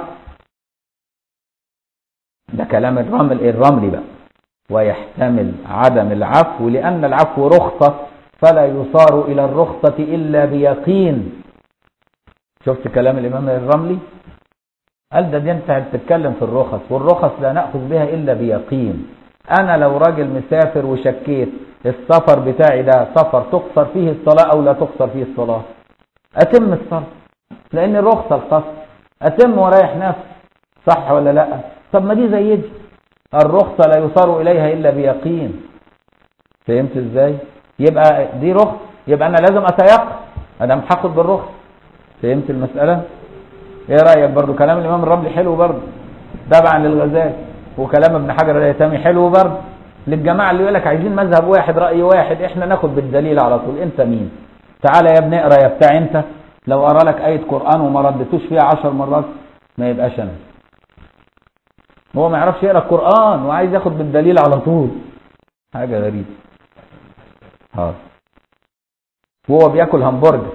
ده كلام الرمل الرملي بقى ويحتمل عدم العفو لأن العفو رخصة فلا يصار إلى الرخصة إلا بيقين شفت كلام الإمام الرملي قال ده دي انت بتتكلم في الرخص والرخص لا نأخذ بها إلا بيقين أنا لو راجل مسافر وشكيت السفر بتاعي ده سفر تقصر فيه الصلاة أو لا تقصر فيه الصلاة أتم الصلاة لأن الرخصة القصر أتم ورايح نفسي صح ولا لا طب ما دي زي دي الرخصة لا يصار إليها إلا بيقين فهمت إزاي يبقى دي رخص يبقى أنا لازم أتيقن أنا هاخد بالرخص فهمت المسألة ايه رأيك برضو كلام الإمام الرملي حلو برضو تبعا للغزالي وكلام ابن حجر الهيثمي حلو برضو للجماعة اللي يقول لك عايزين مذهب واحد رأي واحد احنا ناخد بالدليل على طول انت مين تعالى يا ابن اقرا يا بتاع انت لو قرا لك آية قرآن وما ردتوش فيها عشر مرات ما يبقاش انا هو ما يعرفش يقرا القرآن وعايز ياخد بالدليل على طول حاجة غريبة اه وهو بياكل همبرجر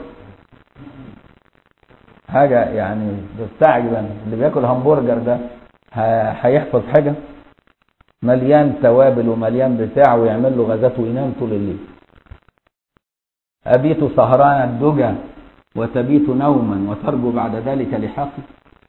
حاجة يعني تستعجب اللي بياكل همبرجر ده هيحفظ حاجة مليان توابل ومليان بتاع ويعمل له غازات وينام طول الليل أبيت سهران الدجى وتبيت نوما وترجو بعد ذلك لحقي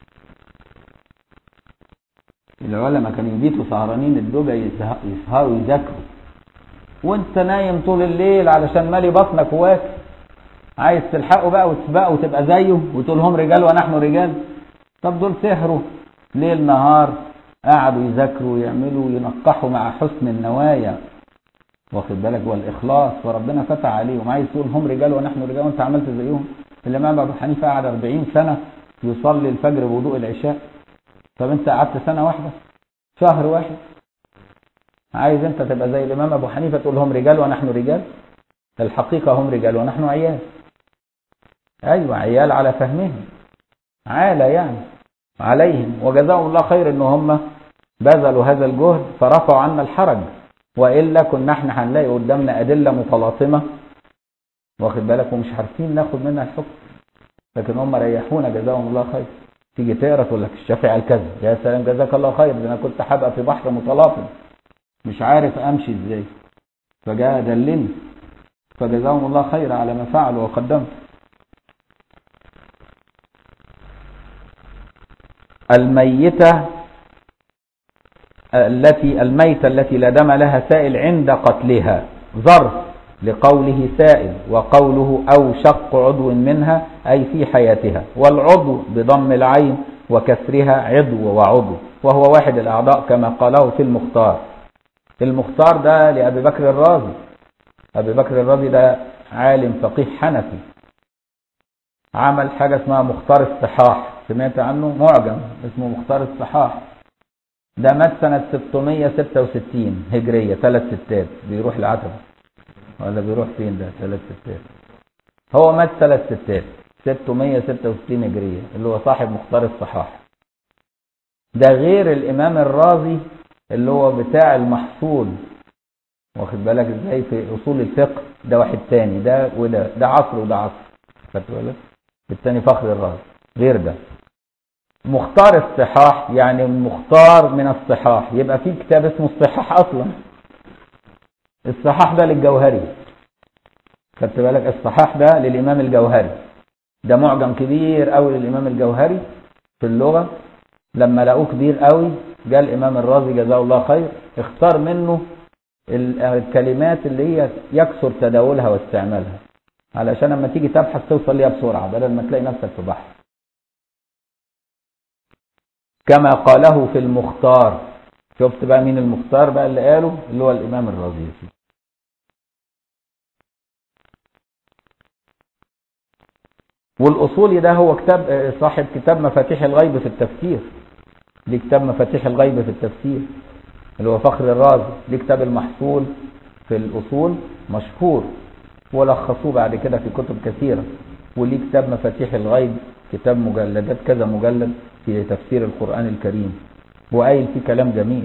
العلماء كانوا يبيتوا سهرانين الدجى يسهروا يذاكروا وانت نايم طول الليل علشان مالي بطنك واكل عايز تلحقه بقى وتسبقه وتبقى زيه وتقول هم رجال ونحن رجال طب دول سهروا ليل نهار قعدوا يذاكروا ويعملوا وينقحوا مع حسن النوايا واخد بالك والاخلاص وربنا فتح عليهم عايز تقول هم رجال ونحن رجال وانت عملت زيهم الامام ابو حنيفه قعد 40 سنه يصلي الفجر بوضوء العشاء طب انت قعدت سنه واحده شهر واحد عايز انت تبقى زي الامام ابو حنيفه تقول هم رجال ونحن رجال الحقيقه هم رجال ونحن عيال ايوه عيال على فهمهم عالة يعني عليهم وجزاهم الله خير ان هم بذلوا هذا الجهد فرفعوا عنا الحرج والا كنا احنا هنلاقي قدامنا ادله متلاطمه واخد بالك ومش عارفين ناخد منها الحكم لكن هم ريحونا جزاهم الله خير تيجي تقرا تقول لك الشافعي قال كذا يا سلام جزاك الله خير ده انا كنت هبقى في بحر متلاطم مش عارف امشي ازاي فجاء دلني فجزاهم الله خير على ما فعلوا وقدموا الميتة التي الميتة التي لا دم لها سائل عند قتلها ظرف لقوله سائل وقوله أو شق عضو منها أي في حياتها والعضو بضم العين وكسرها عضو وعضو وهو واحد الأعضاء كما قاله في المختار المختار ده لأبي بكر الرازي أبي بكر الرازي ده عالم فقيه حنفي عمل حاجة اسمها مختار الصحاح سمعت عنه معجم اسمه مختار الصحاح ده مات سنة 666 هجرية ثلاث ستات بيروح العتبة ولا بيروح فين ده ثلاث ستات هو مات ثلاث ستات 666 هجرية اللي هو صاحب مختار الصحاح ده غير الإمام الرازي اللي هو بتاع المحصول واخد بالك ازاي في اصول الفقه ده واحد تاني ده وده ده عصر وده عصر خدت بالك التاني فخر الرازي غير ده مختار الصحاح يعني مختار من الصحاح يبقى في كتاب اسمه الصحاح اصلا الصحاح ده للجوهري خدت بالك الصحاح ده للامام الجوهري ده معجم كبير قوي للامام الجوهري في اللغه لما لقوه كبير قوي جاء الامام الرازي جزاه الله خير اختار منه الكلمات اللي هي يكثر تداولها واستعمالها علشان لما تيجي تبحث توصل ليها بسرعه بدل ما تلاقي نفسك في بحث كما قاله في المختار شفت بقى مين المختار بقى اللي قاله اللي هو الامام الرازي والاصولي ده هو كتاب صاحب كتاب مفاتيح الغيب في التفسير ليه كتاب مفاتيح الغيب في التفسير اللي هو فخر الرازي ليه كتاب المحصول في الاصول مشهور ولخصوه بعد كده في كتب كثيره وليه كتاب مفاتيح الغيب كتاب مجلدات كذا مجلد في تفسير القرآن الكريم وقايل فيه كلام جميل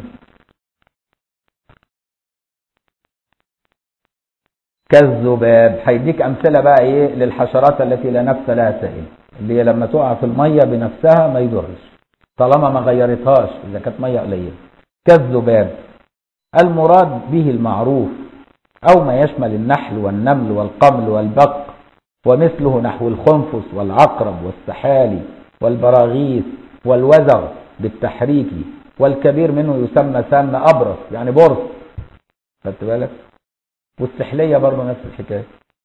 كالذباب هيديك امثله بقى ايه للحشرات التي لا نفس لها سائل اللي هي لما تقع في الميه بنفسها ما يضرش طالما ما غيرتهاش اذا كانت ميه قليله كالذباب المراد به المعروف او ما يشمل النحل والنمل والقمل والبق ومثله نحو الخنفس والعقرب والسحالي والبراغيث والوزغ بالتحريك والكبير منه يسمى سام أبرص يعني برص خدت بالك والسحلية برضه نفس الحكاية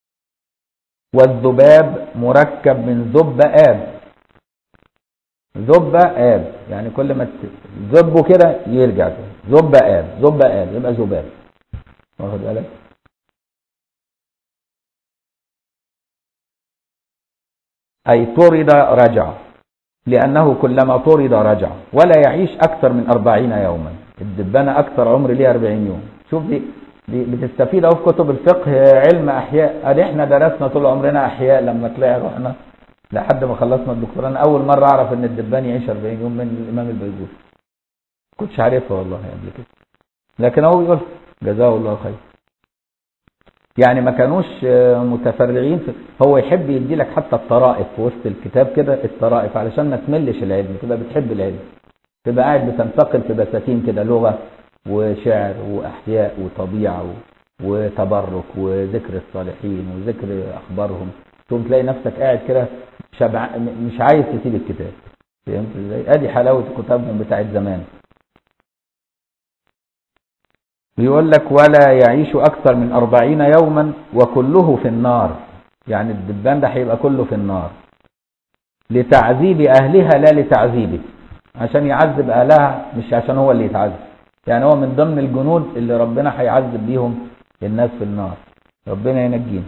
والذباب مركب من ذب آب ذب آب يعني كل ما تذبه كده يرجع تاني ذب آب ذب آب يبقى ذباب واخد بالك أي طرد رجع لأنه كلما طرد رجع ولا يعيش أكثر من أربعين يوما الدبانة أكثر عمر ليه أربعين يوم شوف دي, دي بتستفيد أهو في كتب الفقه علم أحياء أدي إحنا درسنا طول عمرنا أحياء لما طلع رحنا لحد ما خلصنا الدكتوراه أنا أول مرة أعرف إن الدبان يعيش 40 يوم من الإمام البيجوري كنتش عارفها والله قبل كده لكن هو بيقول جزاه الله خير يعني ما كانوش متفرغين في هو يحب يدي لك حتى الطرائف في وسط الكتاب كده الطرائف علشان ما تملش العلم تبقى بتحب العلم تبقى قاعد بتنتقل في بساتين كده لغه وشعر واحياء وطبيعه وتبرك وذكر الصالحين وذكر اخبارهم تقوم تلاقي نفسك قاعد كده شبع مش عايز تسيب الكتاب فهمت ازاي؟ ادي حلاوه كتابهم بتاعت زمان بيقول لك ولا يعيش أكثر من أربعين يوما وكله في النار يعني الدبان ده هيبقى كله في النار لتعذيب أهلها لا لتعذيبه عشان يعذب أهلها مش عشان هو اللي يتعذب يعني هو من ضمن الجنود اللي ربنا هيعذب بيهم الناس في النار ربنا ينجينا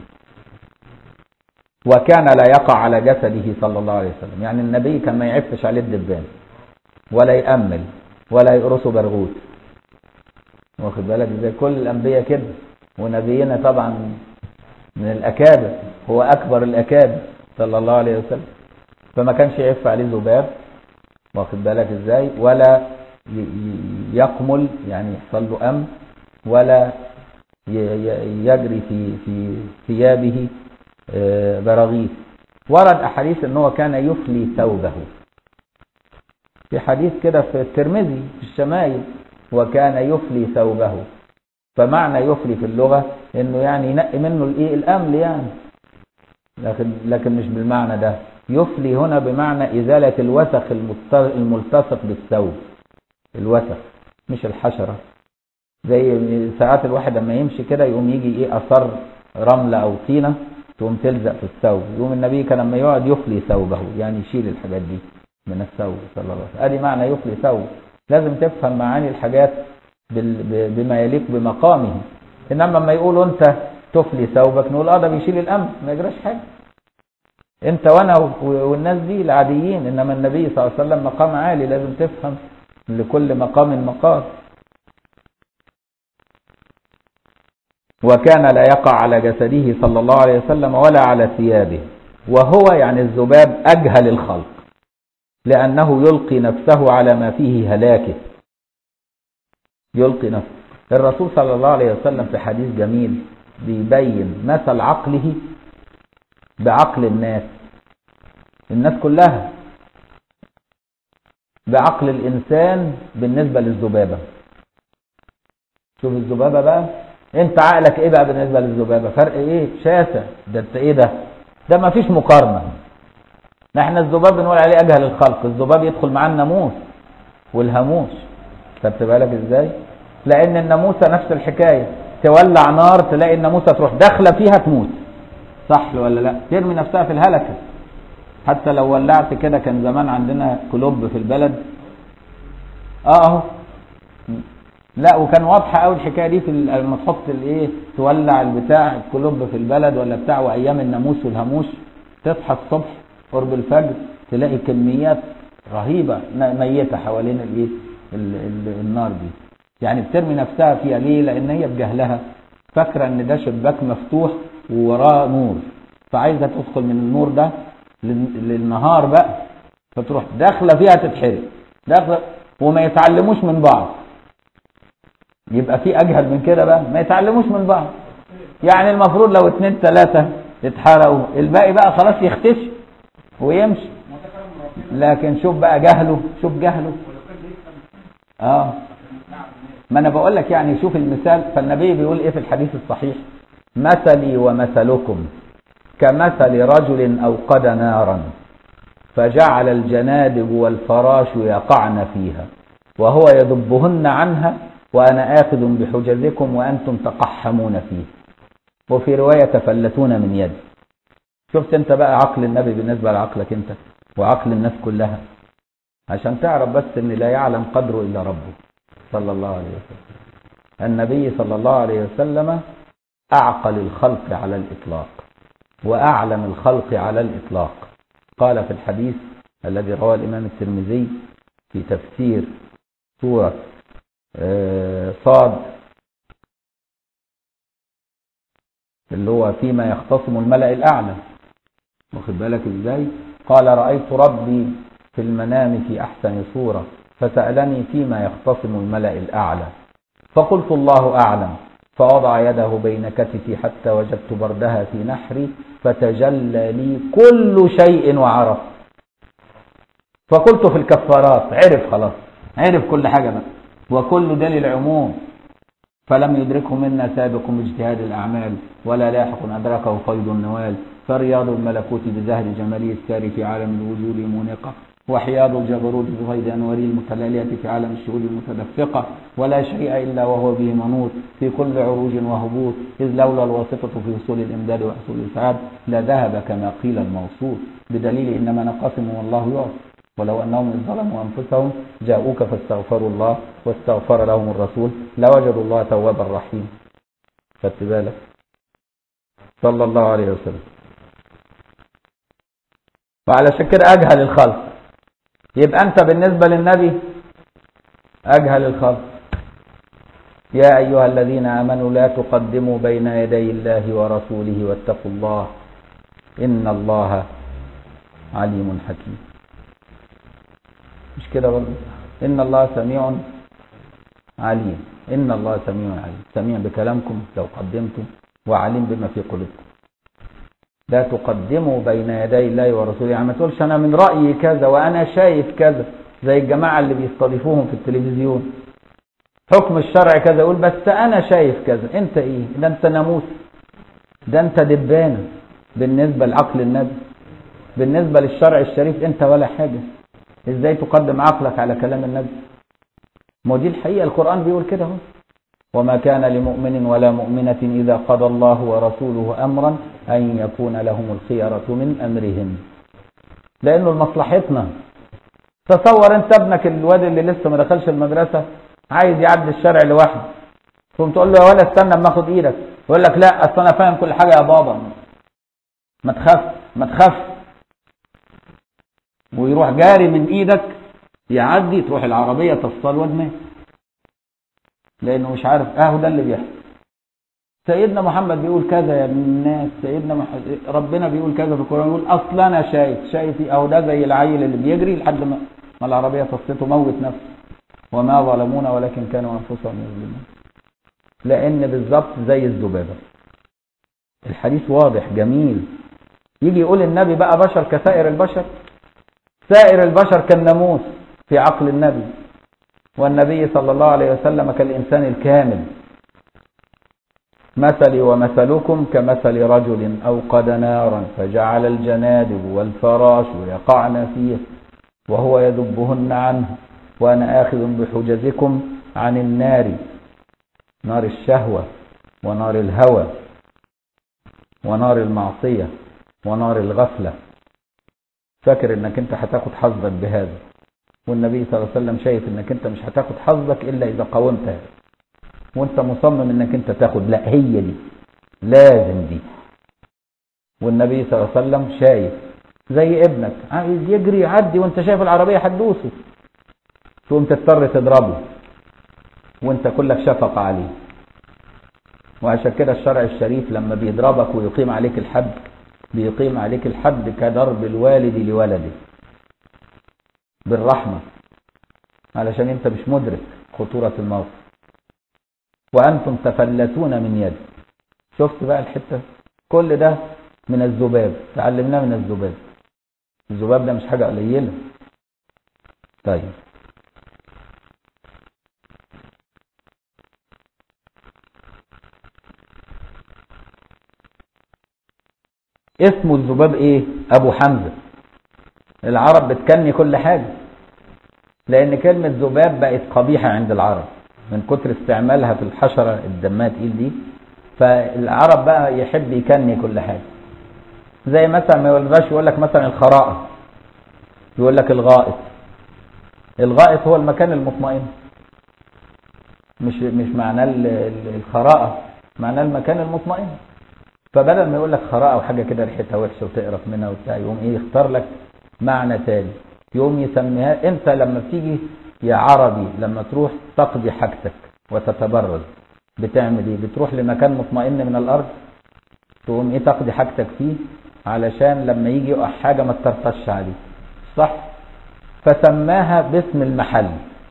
وكان لا يقع على جسده صلى الله عليه وسلم يعني النبي كان ما يعفش عليه الدبان ولا يأمل ولا يقرصه برغوث واخد بالك زي كل الانبياء كده ونبينا طبعا من الاكابر هو اكبر الاكابر صلى الله عليه وسلم فما كانش يعف عليه ذباب واخد بالك ازاي ولا يقمل يعني يحصل له ام ولا يجري في في ثيابه براغيث ورد احاديث ان هو كان يفلي ثوبه في حديث كده في الترمذي في الشمائل وكان يفلي ثوبه فمعنى يفلي في اللغة انه يعني ينقي منه الايه الامل يعني لكن لكن مش بالمعنى ده يفلي هنا بمعنى إزالة الوسخ الملت- الملتصق بالثوب الوسخ مش الحشرة زي ساعات الواحد لما يمشي كده يقوم يجي ايه اثر رملة او طينة تقوم تلزق في الثوب يقوم النبي كان لما يقعد يفلي ثوبه يعني يشيل الحاجات دي من الثوب صلى الله عليه وسلم ادي معنى يفلي ثوب لازم تفهم معاني الحاجات بال- ب- بما يليق بمقامه انما لما يقولوا انت تفلي ثوبك نقول اه ده بيشيل الامر ما يجراش حاجه انت وانا و- والناس دي العاديين انما النبي صلى الله عليه وسلم مقام عالي لازم تفهم لكل مقام مقام وكان لا يقع على جسده صلى الله عليه وسلم ولا على ثيابه وهو يعني الذباب أجهل الخلق لأنه يلقي نفسه على ما فيه هلاكه يلقي نفسه الرسول صلى الله عليه وسلم في حديث جميل بيبين مثل عقله بعقل الناس الناس كلها بعقل الإنسان بالنسبة للذبابة شوف الذبابة بقى انت عقلك ايه بقى بالنسبة للذبابة فرق ايه شاسع ده انت ايه ده ده ما فيش مقارنة احنا الذباب بنقول عليه اجهل الخلق الذباب يدخل معاه الناموس والهاموس خدت بالك ازاي لان الناموسة نفس الحكاية تولع نار تلاقي الناموسة تروح داخلة فيها تموت صح ولا لا ترمي نفسها في الهلكة حتى لو ولعت كده كان زمان عندنا كلوب في البلد اه اهو لا وكان واضحه قوي الحكايه دي في ال- لما تحط الايه تولع البتاع الكلوب في البلد ولا بتاع وايام الناموس والهاموس تصحى الصبح قرب الفجر تلاقي كميات رهيبه ن- ميته حوالين الايه ال- ال- النار دي يعني بترمي نفسها فيها ليه لان هي بجهلها فاكره ان ده شباك مفتوح ووراه نور فعايزه تدخل من النور ده لل- للنهار بقى فتروح داخله فيها تتحرق داخله وما يتعلموش من بعض يبقى في اجهل من كده بقى ما يتعلموش من بعض يعني المفروض لو اتنين تلاتة اتحرقوا الباقي بقى خلاص يختشي ويمشي لكن شوف بقى جهله شوف جهله اه ما انا بقول لك يعني شوف المثال فالنبي بيقول ايه في الحديث الصحيح مثلي ومثلكم كمثل رجل اوقد نارا فجعل الجنادب والفراش يقعن فيها وهو يذبهن عنها وأنا آخذ بحجزكم وأنتم تقحمون فيه وفي رواية تفلتون من يدي شفت انت بقى عقل النبي بالنسبة لعقلك انت وعقل الناس كلها عشان تعرف بس ان لا يعلم قدره الا ربه صلى الله عليه وسلم النبي صلى الله عليه وسلم اعقل الخلق على الاطلاق واعلم الخلق على الاطلاق قال في الحديث الذي رواه الامام الترمذي في تفسير سوره آه، صاد اللي هو فيما يختصم الملأ الأعلى واخد بالك ازاي قال رأيت ربي في المنام في أحسن صورة فسألني فيما يختصم الملأ الأعلى فقلت الله أعلم فوضع يده بين كتفي حتى وجدت بردها في نحري فتجلى لي كل شيء وعرف فقلت في الكفارات عرف خلاص عرف كل حاجة بقى وكل ده للعموم فلم يدركه منا سابق باجتهاد الأعمال ولا لاحق أدركه فيض النوال فرياض الملكوت بزهر جمالي الساري في عالم الوجود مونقة وحياض الجبروت بغيد أنواري المتلالية في عالم الشهود المتدفقة ولا شيء إلا وهو به منوط في كل عروج وهبوط إذ لولا الواسطة في وصول الإمداد وحصول الإسعاد لذهب كما قيل الموصول بدليل إنما نقسم والله يعصي ولو أنهم إذ ظلموا أنفسهم جاءوك فاستغفروا الله واستغفر لهم الرسول لوجدوا الله توابا رحيما خدت بالك صلى الله عليه وسلم وعلى كده أجهل الخلق يبقى أنت بالنسبة للنبي أجهل الخلق يا أيها الذين آمنوا لا تقدموا بين يدي الله ورسوله واتقوا الله إن الله عليم حكيم مش كده برضه إن الله سميع عليم إن الله سميع عليم سميع بكلامكم لو قدمتم وعليم بما في قلوبكم لا تقدموا بين يدي الله ورسوله يعني ما تقولش أنا من رأيي كذا وأنا شايف كذا زي الجماعة اللي بيستضيفوهم في التلفزيون حكم الشرع كذا يقول بس أنا شايف كذا أنت إيه ده أنت ناموس ده أنت دبانة بالنسبة لعقل النبي بالنسبة للشرع الشريف انت ولا حاجة ازاي تقدم عقلك على كلام النبي ما دي الحقيقة القرآن بيقول كده اهو وما كان لمؤمن ولا مؤمنة إذا قضى الله ورسوله أمرا أن يكون لهم الخيرة من أمرهم لأنه لمصلحتنا تصور انت ابنك الواد اللي لسه ما دخلش المدرسة عايز يعدي الشارع لوحده تقوم تقول له يا ولا استنى اما اخد ايدك يقول لك لا اصل انا فاهم كل حاجه يا بابا ما تخاف ما تخاف ويروح جاري من ايدك يعدي تروح العربيه تصل ودماغ لانه مش عارف اهو ده اللي بيحصل سيدنا محمد بيقول كذا يا الناس سيدنا مح... ربنا بيقول كذا في القران يقول اصل انا شايف شايف اهو ده زي العيل اللي بيجري لحد ما ما العربيه تصته موت نفسه وما ظلمونا ولكن كانوا انفسهم يظلمون لان بالظبط زي الذبابه الحديث واضح جميل يجي يقول النبي بقى بشر كسائر البشر سائر البشر كالناموس في عقل النبي والنبي صلى الله عليه وسلم كالإنسان الكامل مثلي ومثلكم كمثل رجل أوقد نارا فجعل الجنادب والفراش يقعن فيه وهو يذبهن عنه وأنا آخذ بحجزكم عن النار نار الشهوة ونار الهوى ونار المعصية ونار الغفلة فاكر انك انت هتاخد حظك بهذا والنبي صلى الله عليه وسلم شايف انك انت مش هتاخد حظك الا اذا قاومت هذا وانت مصمم انك انت تاخد لا هي دي لازم دي والنبي صلى الله عليه وسلم شايف زي ابنك عايز يجري يعدي وانت شايف العربية هتدوسه تقوم تضطر تضربه وانت كلك شفقة عليه وعشان كده الشرع الشريف لما بيضربك ويقيم عليك الحد بيقيم عليك الحد كضرب الوالد لولده بالرحمة علشان انت مش مدرك خطورة الموقف وانتم تفلتون من يد شفت بقى الحتة كل ده من الذباب تعلمناه من الذباب الذباب ده مش حاجة قليلة طيب اسمه الذباب ايه ابو حمزة العرب بتكني كل حاجة لان كلمة ذباب بقت قبيحة عند العرب من كتر استعمالها في الحشرة الدمات تقيل دي فالعرب بقى يحب يكني كل حاجة زي مثلا ما يرضاش يقول لك مثلا الخراءة يقول لك الغائط الغائط هو المكان المطمئن مش مش معناه الخراءة معناه المكان المطمئن فبدل ما يقول لك خراءة وحاجة كده ريحتها وحشة وتقرف منها وبتاع يقوم ايه يختار لك معنى تاني يقوم يسميها انت لما بتيجي يا عربي لما تروح تقضي حاجتك وتتبرز بتعمل ايه بتروح لمكان مطمئن من الارض تقوم ايه تقضي حاجتك فيه علشان لما يجي يقع حاجة ما تطرطش عليه صح فسماها باسم المحل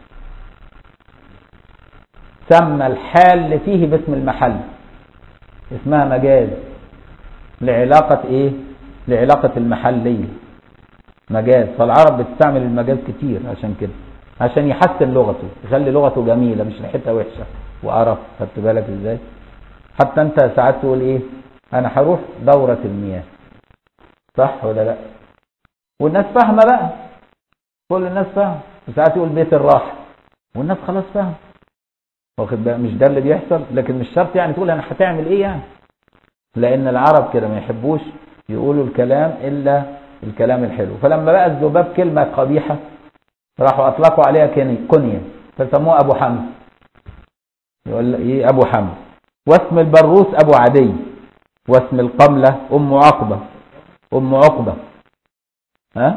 سمى الحال فيه باسم المحل اسمها مجاز لعلاقة ايه لعلاقة المحلية مجاز فالعرب بتستعمل المجاز كتير عشان كده عشان يحسن لغته يخلي لغته جميلة مش ريحتها وحشة وقرف خدت بالك ازاي حتى انت ساعات تقول ايه انا هروح دورة المياه صح ولا لا والناس فاهمة بقى كل الناس فاهمة وساعات يقول بيت الراحة والناس خلاص فاهمة واخد بقى مش ده اللي بيحصل لكن مش شرط يعني تقول انا هتعمل ايه يعني لان العرب كده ما يحبوش يقولوا الكلام الا الكلام الحلو فلما بقى الذباب كلمة قبيحة راحوا اطلقوا عليها كنية فسموه ابو حمد يقول ايه ابو حمد واسم البروس ابو عدي واسم القملة ام عقبة ام عقبة ها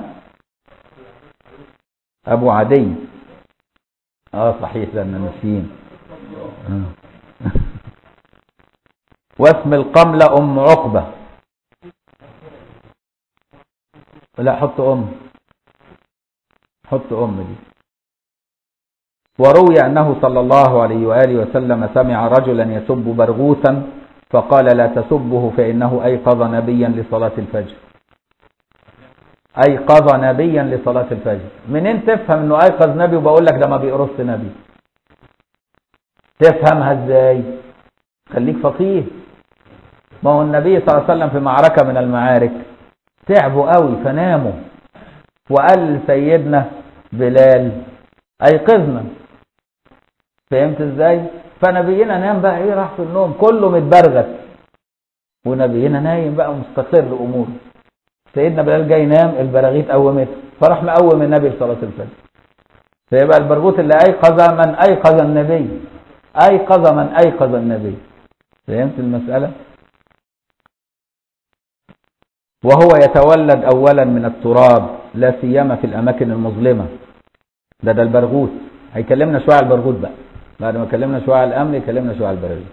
ابو عدي اه صحيح لان نسيين واسم القملة ام عقبة لا حط ام حط ام دي وروي أنه صلى الله عليه وآله وسلم سمع رجلا يسب برغوثا فقال لا تسبه فإنه أيقظ نبيا لصلاة الفجر أيقظ نبيا لصلاة الفجر منين تفهم أنه أيقظ نبي وبقول لك ده ما بيقرص نبي تفهمها ازاي خليك فقيه ما هو النبي صلى الله عليه وسلم في معركة من المعارك تعبوا قوي فناموا وقال سيدنا بلال ايقظنا فهمت ازاي فنبينا نام بقى ايه راح في النوم كله متبرغت ونبينا نايم بقى مستقر اموره سيدنا بلال جاي ينام البراغيث قومته فراح مقوم النبي صلاه الفجر فيبقى البرغوث اللي ايقظ من ايقظ النبي ايقظ من ايقظ النبي فهمت المساله وهو يتولد اولا من التراب لا سيما في الاماكن المظلمه ده ده البرغوث هيكلمنا شويه على البرغوث بقى بعد ما كلمنا شويه على الامن يكلمنا شويه على البراغيث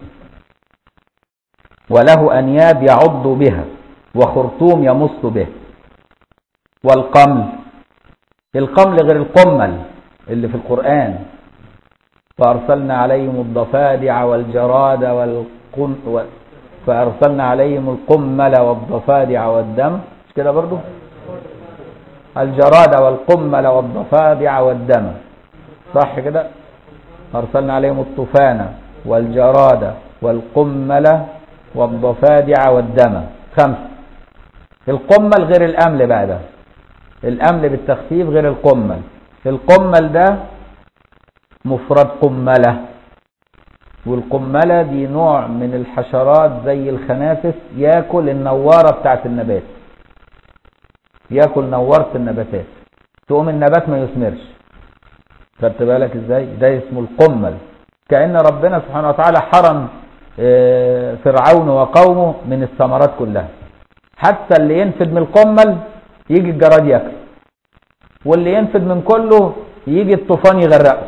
وله انياب يعض بها وخرطوم يمص به والقمل القمل غير القمل اللي في القرآن فأرسلنا عليهم الضفادع والجراد والقم و... فأرسلنا عليهم القمل والضفادع والدم مش كده برضو الجراد والقمل والضفادع والدم صح كده أرسلنا عليهم الطوفان والجراد والقمل والضفادع والدم خمسة القمل غير الأمل بقى ده الأمل بالتخفيف غير القمل القمل ده مفرد قملة والقملة دي نوع من الحشرات زي الخنافس ياكل النوارة بتاعت النبات ياكل نوارة النباتات تقوم النبات ما يثمرش خدت بالك ازاي ده اسمه القمل كأن ربنا سبحانه وتعالى حرم فرعون وقومه من الثمرات كلها حتى اللي ينفد من القمل يجي الجراد ياكل واللي ينفد من كله يجي الطوفان يغرقه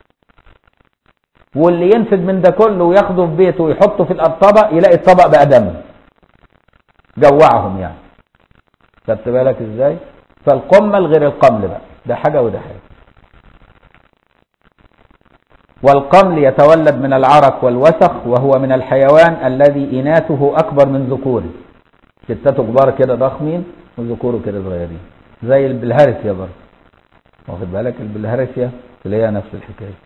واللي ينفد من ده كله وياخده في بيته ويحطه في الطبق يلاقي الطبق بقى دم جوعهم يعني خدت بالك ازاي فالقمل غير القمل بقى ده حاجه وده حاجه والقمل يتولد من العرق والوسخ وهو من الحيوان الذي إناثه أكبر من ذكوره ستاته كبار كده ضخمين وذكوره كده صغيرين زي البلهارسيا برضه واخد بالك البلهارسيا اللي هي نفس الحكايه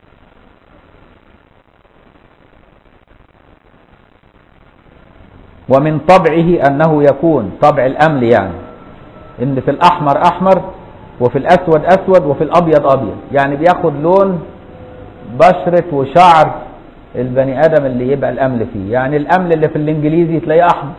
ومن طبعه انه يكون طبع الامل يعني ان في الاحمر احمر وفي الاسود اسود وفي الابيض ابيض يعني بياخد لون بشرة وشعر البني ادم اللي يبقى الامل فيه يعني الامل اللي في الانجليزي تلاقيه احمر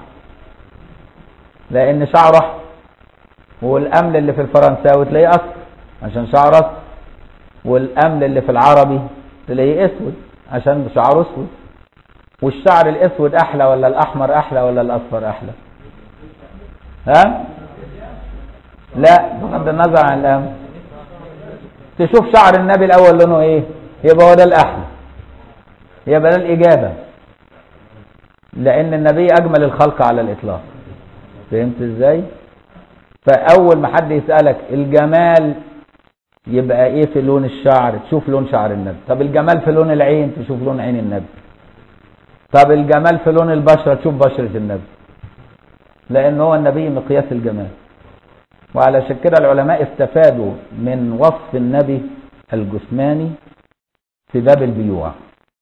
لان شعره احمر والامل اللي في الفرنساوي تلاقيه اصفر عشان شعره اصفر والامل اللي في العربي تلاقيه اسود عشان شعره اسود والشعر الاسود احلى ولا الاحمر احلى ولا الاصفر احلى ها لا بغض النظر عن الامل تشوف شعر النبي الاول لونه ايه يبقى هو ده الاحلى يبقى ده الاجابه لان النبي اجمل الخلق على الاطلاق فهمت ازاي فاول ما حد يسالك الجمال يبقى ايه في لون الشعر تشوف لون شعر النبي طب الجمال في لون العين تشوف لون عين النبي طب الجمال في لون البشره تشوف بشره النبي لان هو النبي مقياس الجمال وعلشان كده العلماء استفادوا من وصف النبي الجسماني في باب البيوع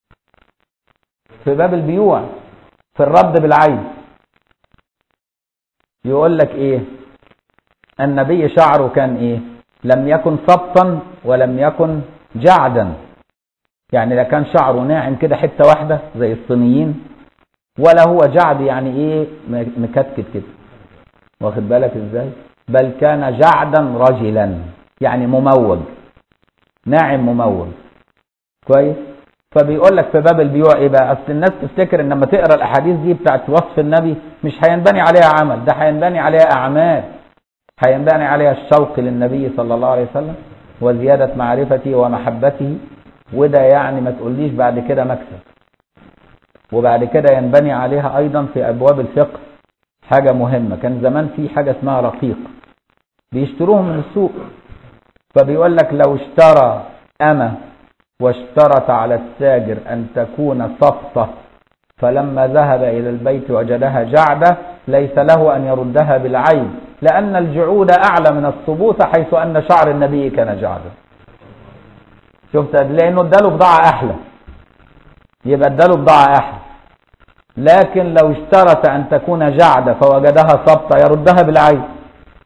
في باب البيوع في الرد بالعين يقول لك ايه النبي شعره كان ايه لم يكن سبطا ولم يكن جعدا يعني لا كان شعره ناعم كده حته واحده زي الصينيين ولا هو جعد يعني ايه مكتكت كده واخد بالك ازاي بل كان جعدا رجلا يعني مموج ناعم مموج كويس فبيقول لك في باب البيوع ايه بقى اصل الناس تفتكر ان لما تقرا الاحاديث دي بتاعت وصف النبي مش هينبني عليها عمل ده هينبني عليها اعمال هينبني عليها الشوق للنبي صلى الله عليه وسلم وزياده معرفته ومحبته وده يعني ما تقوليش بعد كده مكسب وبعد كده ينبني عليها ايضا في ابواب الفقه حاجه مهمه كان زمان في حاجه اسمها رقيق بيشتروهم من السوق فبيقول لك لو اشترى أمة واشترط على التاجر أن تكون صفطة فلما ذهب إلى البيت وجدها جعدة ليس له أن يردها بالعين لأن الجعود أعلى من الثبوت حيث أن شعر النبي كان جعدا شفت لأنه اداله بضاعة أحلى يبقى اداله بضاعة أحلى لكن لو اشترط أن تكون جعدة فوجدها صبطة يردها بالعين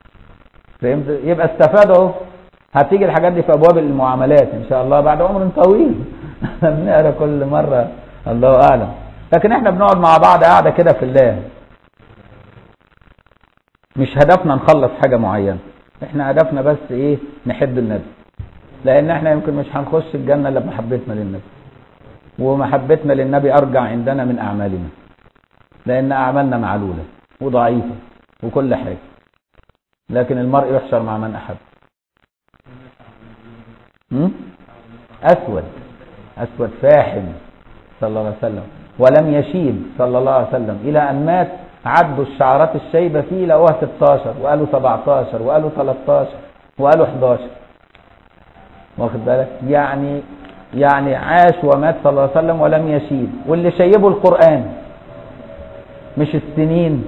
فهمت يبقى استفادوا اهو هتيجي الحاجات دي في ابواب المعاملات ان شاء الله بعد عمر طويل بنقرا كل مره الله اعلم لكن احنا بنقعد مع بعض قاعده كده في الله مش هدفنا نخلص حاجه معينه احنا هدفنا بس ايه نحب النبي لان احنا يمكن مش هنخش الجنه الا بمحبتنا للنبي ومحبتنا للنبي ارجع عندنا من اعمالنا لان اعمالنا معلوله وضعيفه وكل حاجه لكن المرء يحشر مع من احب م? اسود اسود فاحم صلى الله عليه وسلم ولم يشيب صلى الله عليه وسلم الى ان مات عدوا الشعرات الشيبه فيه لقوها 16 وقالوا 17 وقالوا 13 وقالوا 11 واخد بالك يعني يعني عاش ومات صلى الله عليه وسلم ولم يشيب واللي شيبه القرآن مش السنين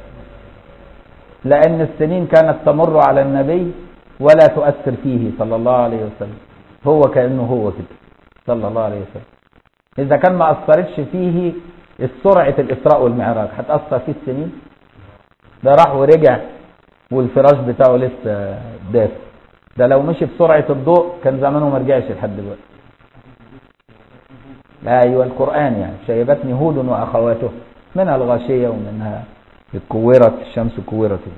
لأن السنين كانت تمر على النبي ولا تؤثر فيه صلى الله عليه وسلم هو كأنه هو كده صلى الله عليه وسلم إذا كان ما أثرتش فيه سرعة الإسراء والمعراج هتأثر فيه السنين ده راح ورجع والفراش بتاعه لسه دافئ ده لو مشي بسرعة الضوء كان زمانه ما رجعش لحد دلوقتي ايوه القرآن يعني شيبتني هود واخواته منها الغاشية ومنها الكورت الشمس كورت دي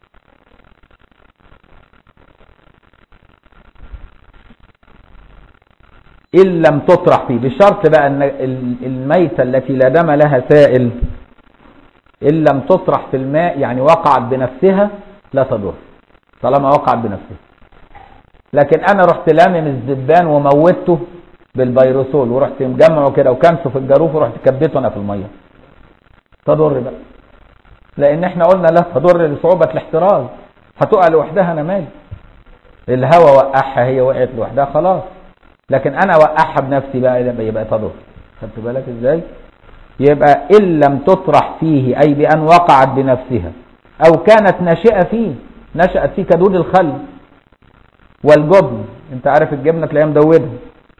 إن لم تطرح فيه بشرط بقى أن الميتة التي لا دم لها سائل إن لم تطرح في الماء يعني وقعت بنفسها لا تضر طالما وقعت بنفسها لكن أنا رحت لامم الزبان وموته بالبيروسول ورحت مجمعه كده وكنسه في الجاروف ورحت كبيته انا في الميه تضر بقى لان احنا قلنا لا تضر لصعوبه الاحتراز هتقع لوحدها انا مالي الهوا وقعها هي وقعت لوحدها خلاص لكن انا اوقعها بنفسي بقى يبقى, يبقى تضر خدت بالك ازاي يبقى ان لم تطرح فيه اي بان وقعت بنفسها او كانت ناشئه فيه نشأت فيه كدود الخل والجبن انت عارف الجبنه تلاقيها مدوده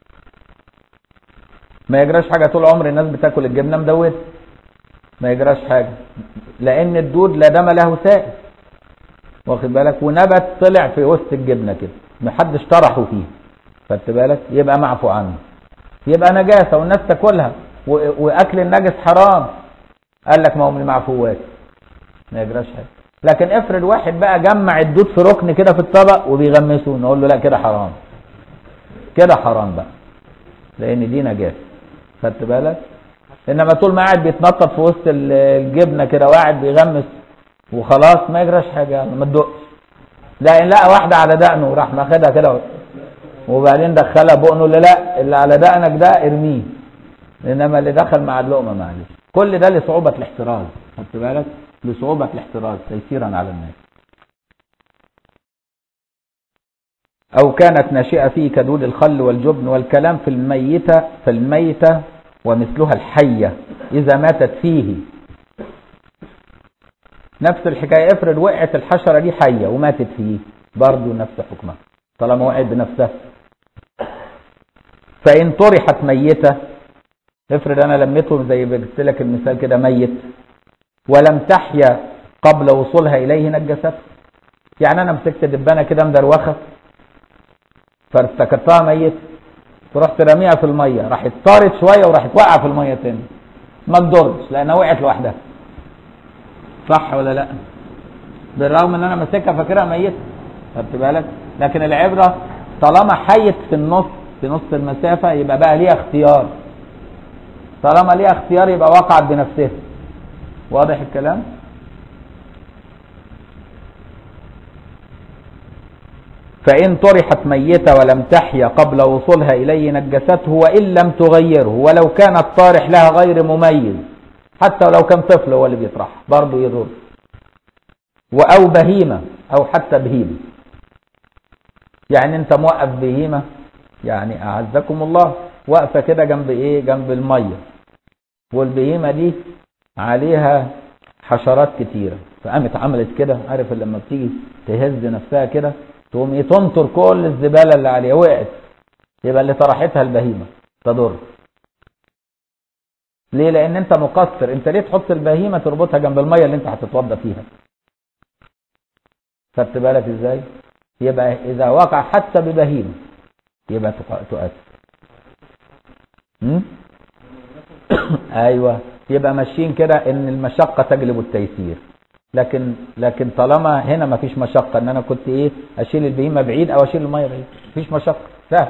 ما يجراش حاجة طول عمر الناس بتاكل الجبنة مدودة ما يجراش حاجة لأن الدود لا دم له سائل واخد بالك ونبت طلع في وسط الجبنة كده محدش طرحه فيه خدت بالك يبقى معفو عنه يبقى نجاسة والناس تاكلها وأكل النجس حرام قال لك ما هو من المعفوات ما يجراش حاجة لكن افرض واحد بقى جمع الدود في ركن كده في الطبق وبيغمسه نقول له لا كده حرام كده حرام بقى لأن دي نجاسة خدت بالك انما طول ما قاعد بيتنطط في وسط الجبنه كده وقاعد بيغمس وخلاص ما يجراش حاجه يعني ما تدقش لا ان لقى واحده على دقنه وراح ماخدها كده وبعدين دخلها بقنه اللي لا اللي على دقنك ده ارميه انما اللي دخل مع اللقمه معلش كل ده لصعوبه الاحتراز خدت بالك لصعوبه الاحتراز تيسيرا على الناس أو كانت ناشئة فيه كدود الخل والجبن والكلام في الميتة في الميتة ومثلها الحية إذا ماتت فيه نفس الحكاية افرض وقعت الحشرة دي حية وماتت فيه برضه نفس حكمها طالما وقعت بنفسها فإن طرحت ميتة افرض أنا لميته زي قلت لك المثال كده ميت ولم تحيا قبل وصولها إليه نجسته يعني أنا مسكت دبانة كده مدروخة فافتكرتها ميت ورحت راميها في الميه راحت طارت شويه وراحت واقعه في الميه تاني ما تضرش لانها وقعت لوحدها صح ولا لا بالرغم ان انا ماسكها فاكرها ميت خدت بالك لكن العبره طالما حيت في النص في نص المسافه يبقى بقى ليها اختيار طالما ليها اختيار يبقى وقعت بنفسها واضح الكلام فإن طرحت ميتة ولم تحيا قبل وصولها إليه نجسته وإن لم تغيره ولو كان الطارح لها غير مميز حتى لو كان طفل هو اللي بيطرح برضه يضر أو بهيمة أو حتى بهيمة يعني أنت موقف بهيمة يعني أعزكم الله واقفة كده جنب إيه جنب المية والبهيمة دي عليها حشرات كتيرة فقامت عملت كده عارف لما بتيجي تهز نفسها كده تقوم ايه تنطر كل الزباله اللي عليها وقعت يبقى اللي طرحتها البهيمه تضر ليه لان انت مقصر انت ليه تحط البهيمه تربطها جنب الميه اللي انت هتتوضى فيها خدت بالك ازاي يبقى اذا وقع حتى ببهيمه يبقى تق- تؤثر م? ايوه يبقى ماشيين كده ان المشقه تجلب التيسير لكن لكن طالما هنا ما فيش مشقه ان انا كنت ايه اشيل البهيمه بعيد او اشيل الميه بعيد مفيش مشقه سهل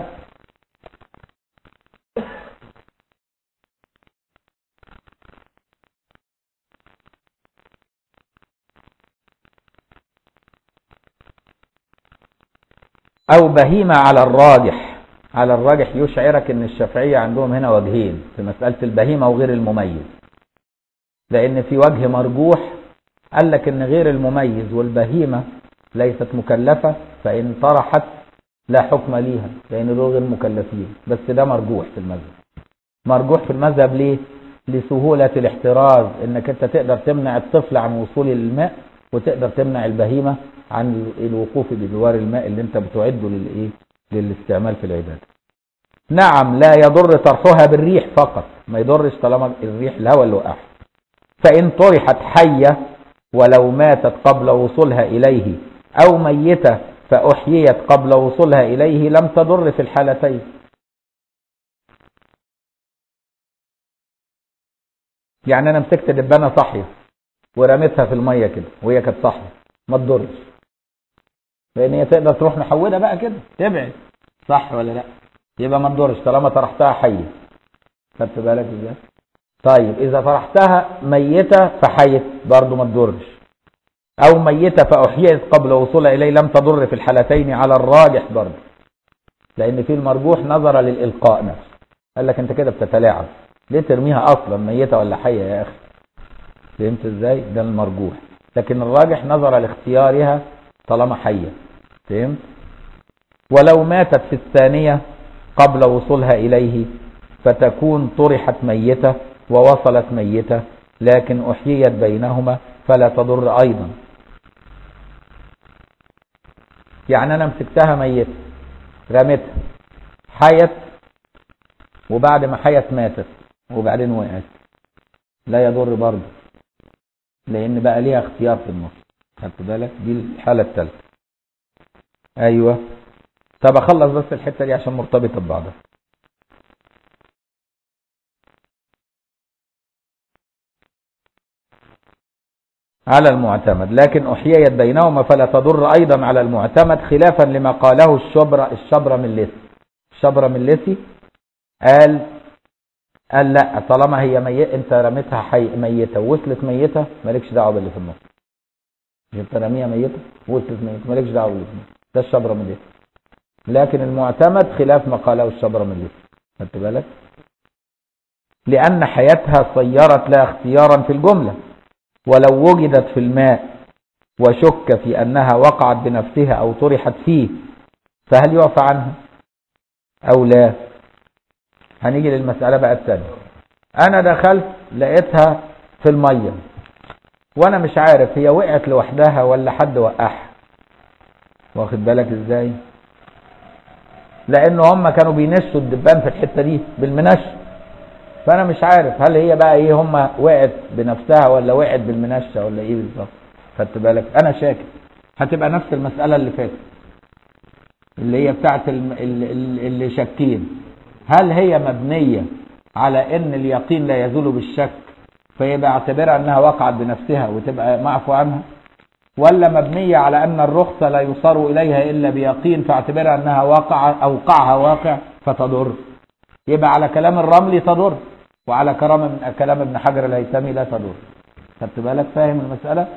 او بهيمه على الراجح على الراجح يشعرك ان الشافعيه عندهم هنا وجهين في مساله البهيمه وغير المميز لان في وجه مرجوح قال لك ان غير المميز والبهيمه ليست مكلفه فان طرحت لا حكم ليها لان دول غير مكلفين بس ده مرجوح في المذهب مرجوح في المذهب ليه لسهوله الاحتراز انك انت تقدر تمنع الطفل عن وصول الماء وتقدر تمنع البهيمه عن الوقوف بجوار الماء اللي انت بتعده للايه للاستعمال في العباده نعم لا يضر طرحها بالريح فقط ما يضرش طالما الريح الهواء اللي وقعها فإن طرحت حية ولو ماتت قبل وصولها إليه أو ميتة فأحييت قبل وصولها إليه لم تضر في الحالتين يعني أنا مسكت دبانة صحية ورميتها في المية كده وهي كانت صحية ما تضرش لأن هي تقدر تروح محودة بقى كده تبعد صح ولا لا يبقى ما تضرش طالما طرحتها حية خدت بالك ازاي طيب اذا طرحتها ميتة فحيت برضه ما تضرش او ميتة فاحييت قبل وصولها اليه لم تضر في الحالتين على الراجح برضه لان في المرجوح نظر للالقاء نفسه قال لك انت كده بتتلاعب ليه ترميها اصلا ميتة ولا حية يا اخي فهمت ازاي ده المرجوح لكن الراجح نظر لاختيارها طالما حية فهمت ولو ماتت في الثانية قبل وصولها إليه فتكون طرحت ميتة ووصلت ميتة لكن أحييت بينهما فلا تضر أيضا يعني أنا مسكتها ميتة رميتها حيت وبعد ما حيت ماتت وبعدين وقعت لا يضر برضه لأن بقى ليها اختيار في النص خدت بالك دي الحالة الثالثة أيوه طب أخلص بس الحتة دي عشان مرتبطة ببعضها على المعتمد لكن أحييت بينهما فلا تضر أيضا على المعتمد خلافا لما قاله الشبر الشبر من لسي الشبر من لسي قال قال لا طالما هي ميتة انت رميتها حي ميتة ووصلت ميتة مالكش دعوة باللي في النص انت رميها ميتة ووصلت ميتة مالكش دعوة باللي في النص ده الشبر من لسي لكن المعتمد خلاف ما قاله الشبر من لسي خدت بالك لأن حياتها صيرت لها اختيارا في الجملة ولو وجدت في الماء وشك في أنها وقعت بنفسها أو طرحت فيه فهل يعفى عنها أو لا هنيجي للمسألة بقى الثانية أنا دخلت لقيتها في المية وأنا مش عارف هي وقعت لوحدها ولا حد وقعها واخد بالك ازاي لأن هم كانوا بينشوا الدبان في الحتة دي بالمنش فانا مش عارف هل هي بقى ايه هم وقعت بنفسها ولا وقعت بالمنشه ولا ايه بالظبط خدت بالك انا شاكك هتبقى نفس المساله اللي فاتت اللي هي بتاعت الم... اللي, اللي شاكين هل هي مبنيه على ان اليقين لا يزول بالشك فيبقى اعتبرها انها وقعت بنفسها وتبقى معفو عنها ولا مبنيه على ان الرخصه لا يصار اليها الا بيقين فاعتبرها انها وقع اوقعها واقع فتضر يبقى على كلام الرملي تضر وعلى كلام من كلام ابن حجر الهيثمي لا تضر خدت بالك فاهم المسألة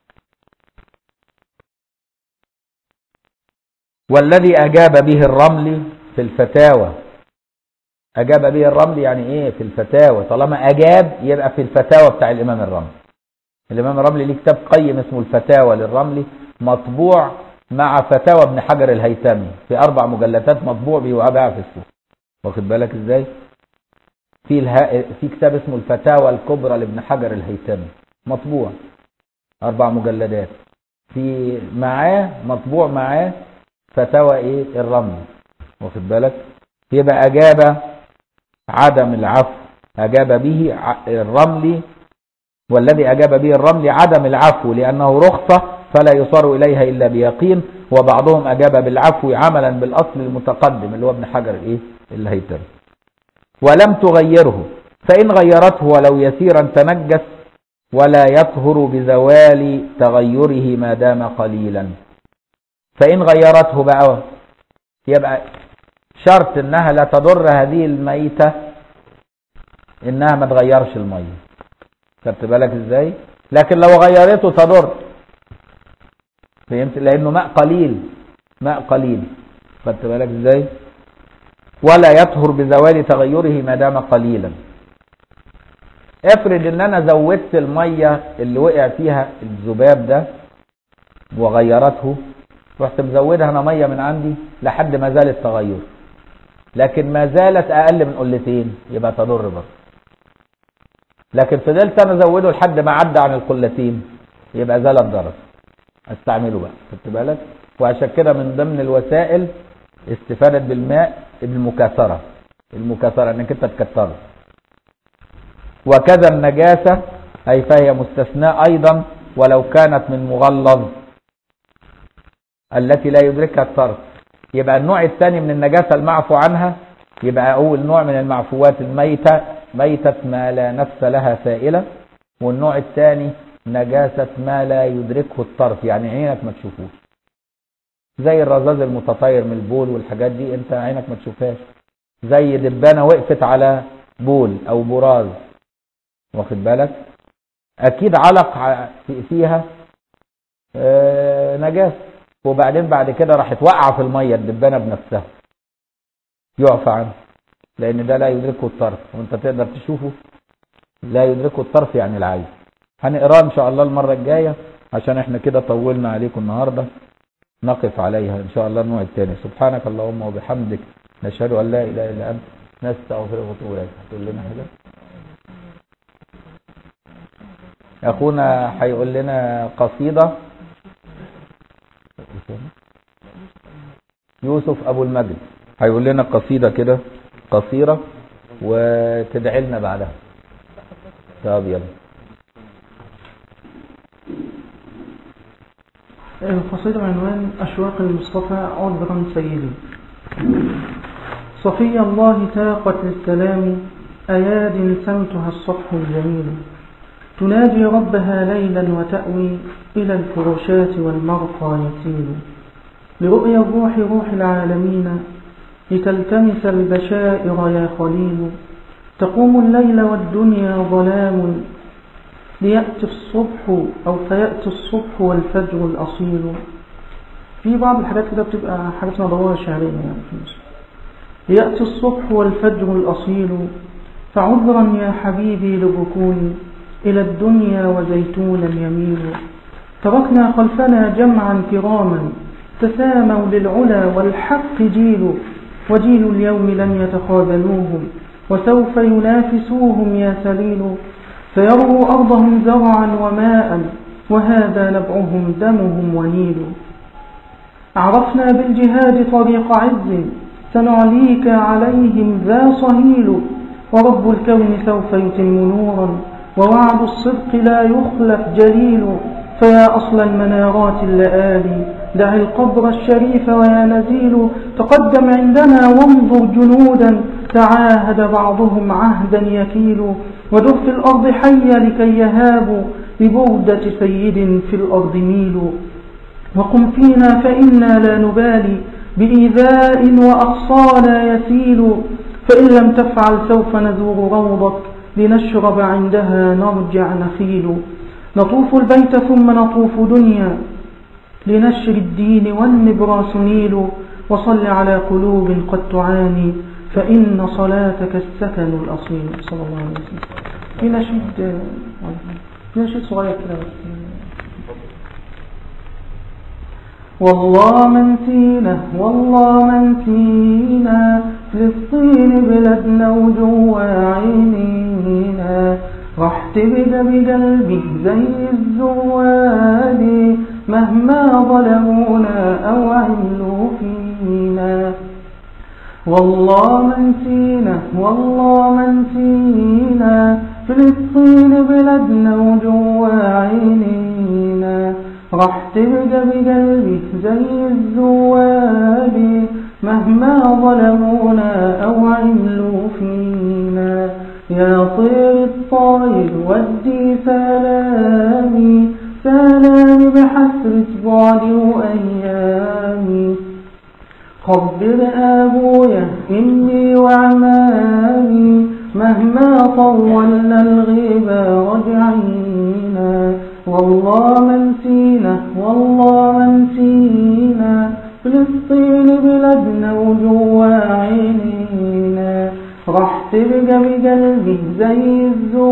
والذي أجاب به الرملي في الفتاوى أجاب به الرملي يعني إيه في الفتاوى طالما أجاب يبقى في الفتاوى بتاع الإمام الرملي الإمام الرملي ليه كتاب قيم اسمه الفتاوى للرملي مطبوع مع فتاوى ابن حجر الهيثمي في أربع مجلدات مطبوع بيوابع في السوق واخد بالك ازاي في الها... في كتاب اسمه الفتاوى الكبرى لابن حجر الهيثمي مطبوع اربع مجلدات في معاه مطبوع معاه فتاوى ايه الرمل واخد بالك يبقى اجاب عدم العفو اجاب به الرملي والذي اجاب به الرملي عدم العفو لانه رخصه فلا يصار إليها إلا بيقين وبعضهم أجاب بالعفو عملا بالأصل المتقدم اللي هو ابن حجر الإيه الهيثم ولم تغيره فإن غيرته ولو يسيرا تنجس ولا يطهر بزوال تغيره ما دام قليلا فإن غيرته بقى يبقى شرط انها لا تضر هذه الميتة انها ما تغيرش المية خدت بالك ازاي لكن لو غيرته تضر فهمت لانه ماء قليل ماء قليل خدت بالك ازاي ولا يطهر بزوال تغيره ما دام قليلا افرض ان انا زودت المية اللي وقع فيها الذباب ده وغيرته رحت مزودها انا مية من عندي لحد ما زال التغير لكن ما زالت اقل من قلتين يبقى تضر برضه لكن فضلت انا ازوده لحد ما عدى عن القلتين يبقى زال الضرر استعمله بقى خدت بالك وعشان كده من ضمن الوسائل استفادة بالماء المكاثرة المكاثرة انك انت تكتره وكذا النجاسة اي فهي مستثناء ايضا ولو كانت من مغلظ التي لا يدركها الطرف يبقى النوع الثاني من النجاسة المعفو عنها يبقى أول نوع من المعفوات الميتة ميتة ما لا نفس لها سائلة والنوع الثاني نجاسة ما لا يدركه الطرف يعني عينك ما تشوفوش زي الرذاذ المتطاير من البول والحاجات دي انت عينك ما تشوفهاش زي دبانة وقفت على بول او براز واخد بالك اكيد علق فيها اه نجاسة وبعدين بعد كده راحت واقعه في الميه الدبانه بنفسها يعفى عنه لان ده لا يدركه الطرف وانت تقدر تشوفه لا يدركه الطرف يعني العين هنقراه ان شاء الله المره الجايه عشان احنا كده طولنا عليكم النهارده نقف عليها ان شاء الله النوع الثاني سبحانك اللهم وبحمدك نشهد ان لا اله الا انت نستغفرك ونتوب اليك هتقول لنا حاجه اخونا هيقول لنا قصيده يوسف ابو المجد هيقول لنا قصيده كده قصيره وتدعي لنا بعدها طب يلا القصيدة بعنوان أشواق المصطفى عذرا سيدي صفي الله تاقت للسلام أياد سمتها الصفح الجميل تناجي ربها ليلا وتأوي إلى الفرشات والمرقى يسيل لرؤيا الروح روح العالمين لتلتمس البشائر يا خليل تقوم الليل والدنيا ظلام ليأتي الصبح أو فيأتي الصبح والفجر الأصيل في بعض الحاجات كده بتبقى حاجات مدورة شعرية يعني في مصر ليأتي الصبح والفجر الأصيل فعذرا يا حبيبي للركون إلى الدنيا وزيتونا يميل تركنا خلفنا جمعا كراما تساموا للعلا والحق جيل وجيل اليوم لم يتخاذلوهم وسوف ينافسوهم يا سليل فيروا أرضهم زرعا وماء وهذا نبعهم دمهم ونيل عرفنا بالجهاد طريق عز سنعليك عليهم ذا صهيل ورب الكون سوف يتم نورا ووعد الصدق لا يخلف جليل فيا أصل المنارات اللآلي دع القبر الشريف ويا نزيل تقدم عندنا وانظر جنودا تعاهد بعضهم عهدا يكيل ودف في الأرض حيا لكي يهابوا ببردة سيد في الأرض ميل وقم فينا فإنا لا نبالي بإيذاء وأقصانا يسيل فإن لم تفعل سوف نزور روضك لنشرب عندها نرجع نخيل نطوف البيت ثم نطوف دنيا لنشر الدين والنبراس نيل وصل على قلوب قد تعاني فإن صلاتك السكن الأصيل صلى الله عليه وسلم في نشيد في نشيد صغير كده والله من فينا والله من فينا فلسطين بلدنا وجوا عينينا راح تبدأ بقلبي زي الزوادي مهما ظلمونا أو عملوا فينا والله من فينا والله من فينا فلسطين بلدنا وجوا عينينا رحت بقلبي زي الزوال مهما ظلمونا أو عملوا فينا يا طير الطاير ودي سلامي سلامي بحسرة بعدي وأيامي خبر أبويا إني وعمامي مهما طولنا الغيبة رجعينا والله ما نسينا والله ما نسينا فلسطين بلادنا وجوا عينينا راح تبقى بقلبي زي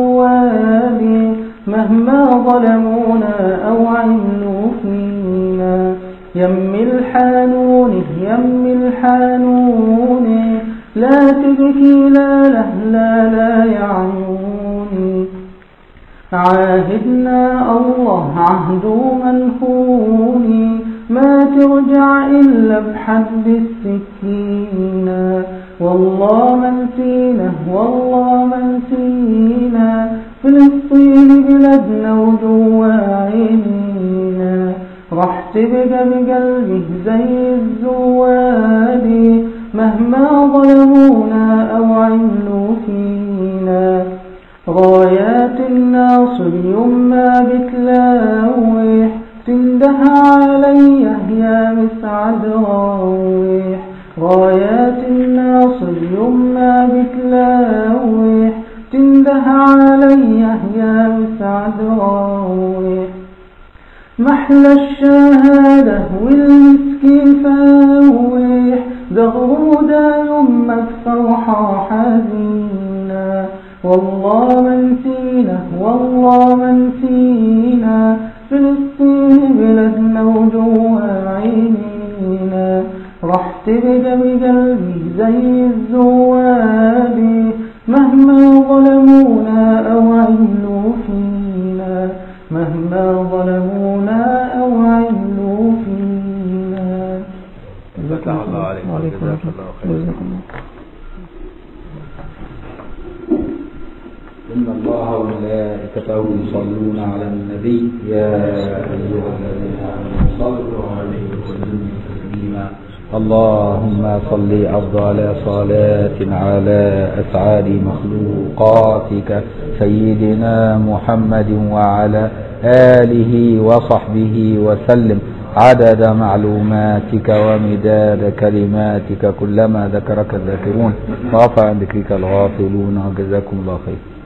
الزوال مهما ظلمونا أو عملوا فينا يم الحانون يم الحانون لا تبكي لا لا لا لا يا عيوني عاهدنا الله عهد منخون ما ترجع إلا بحد السكينة والله ما نسينا والله ما نسينا فلسطين بلادنا وجوا عينينا راح تبقى بقلبي زي الزوال مهما ظلمونا أو عملوا فينا رايات الناصر يما بتلاوح تنده علي يا مسعد راوح رايات الناصر يما بتلاوح تنده علي يا مسعد راوح محلى الشهادة والمسكين فاوح زغرودا يمك فرحة حزينة والله ما نسينا والله ما نسينا فلسطين بلادنا وجوا عينينا راح تبقى بقلبي زي الزوال مهما ظلمونا أو عملوا فينا مهما ظلمونا أو عملوا فينا فتح الله عليك وعليكم وجزاك السلام. الله خيرا. جزاكم الله إن الله وملائكته يصلون على النبي يا أيها الذين آمنوا صلوا عليه وسلموا تسليما اللهم صل أفضل صلاة على أسعد مخلوقاتك سيدنا محمد وعلى آله وصحبه وسلم عدد معلوماتك ومداد كلماتك كلما ذكرك الذاكرون وعفى عن ذكرك الغافلون وجزاكم الله خير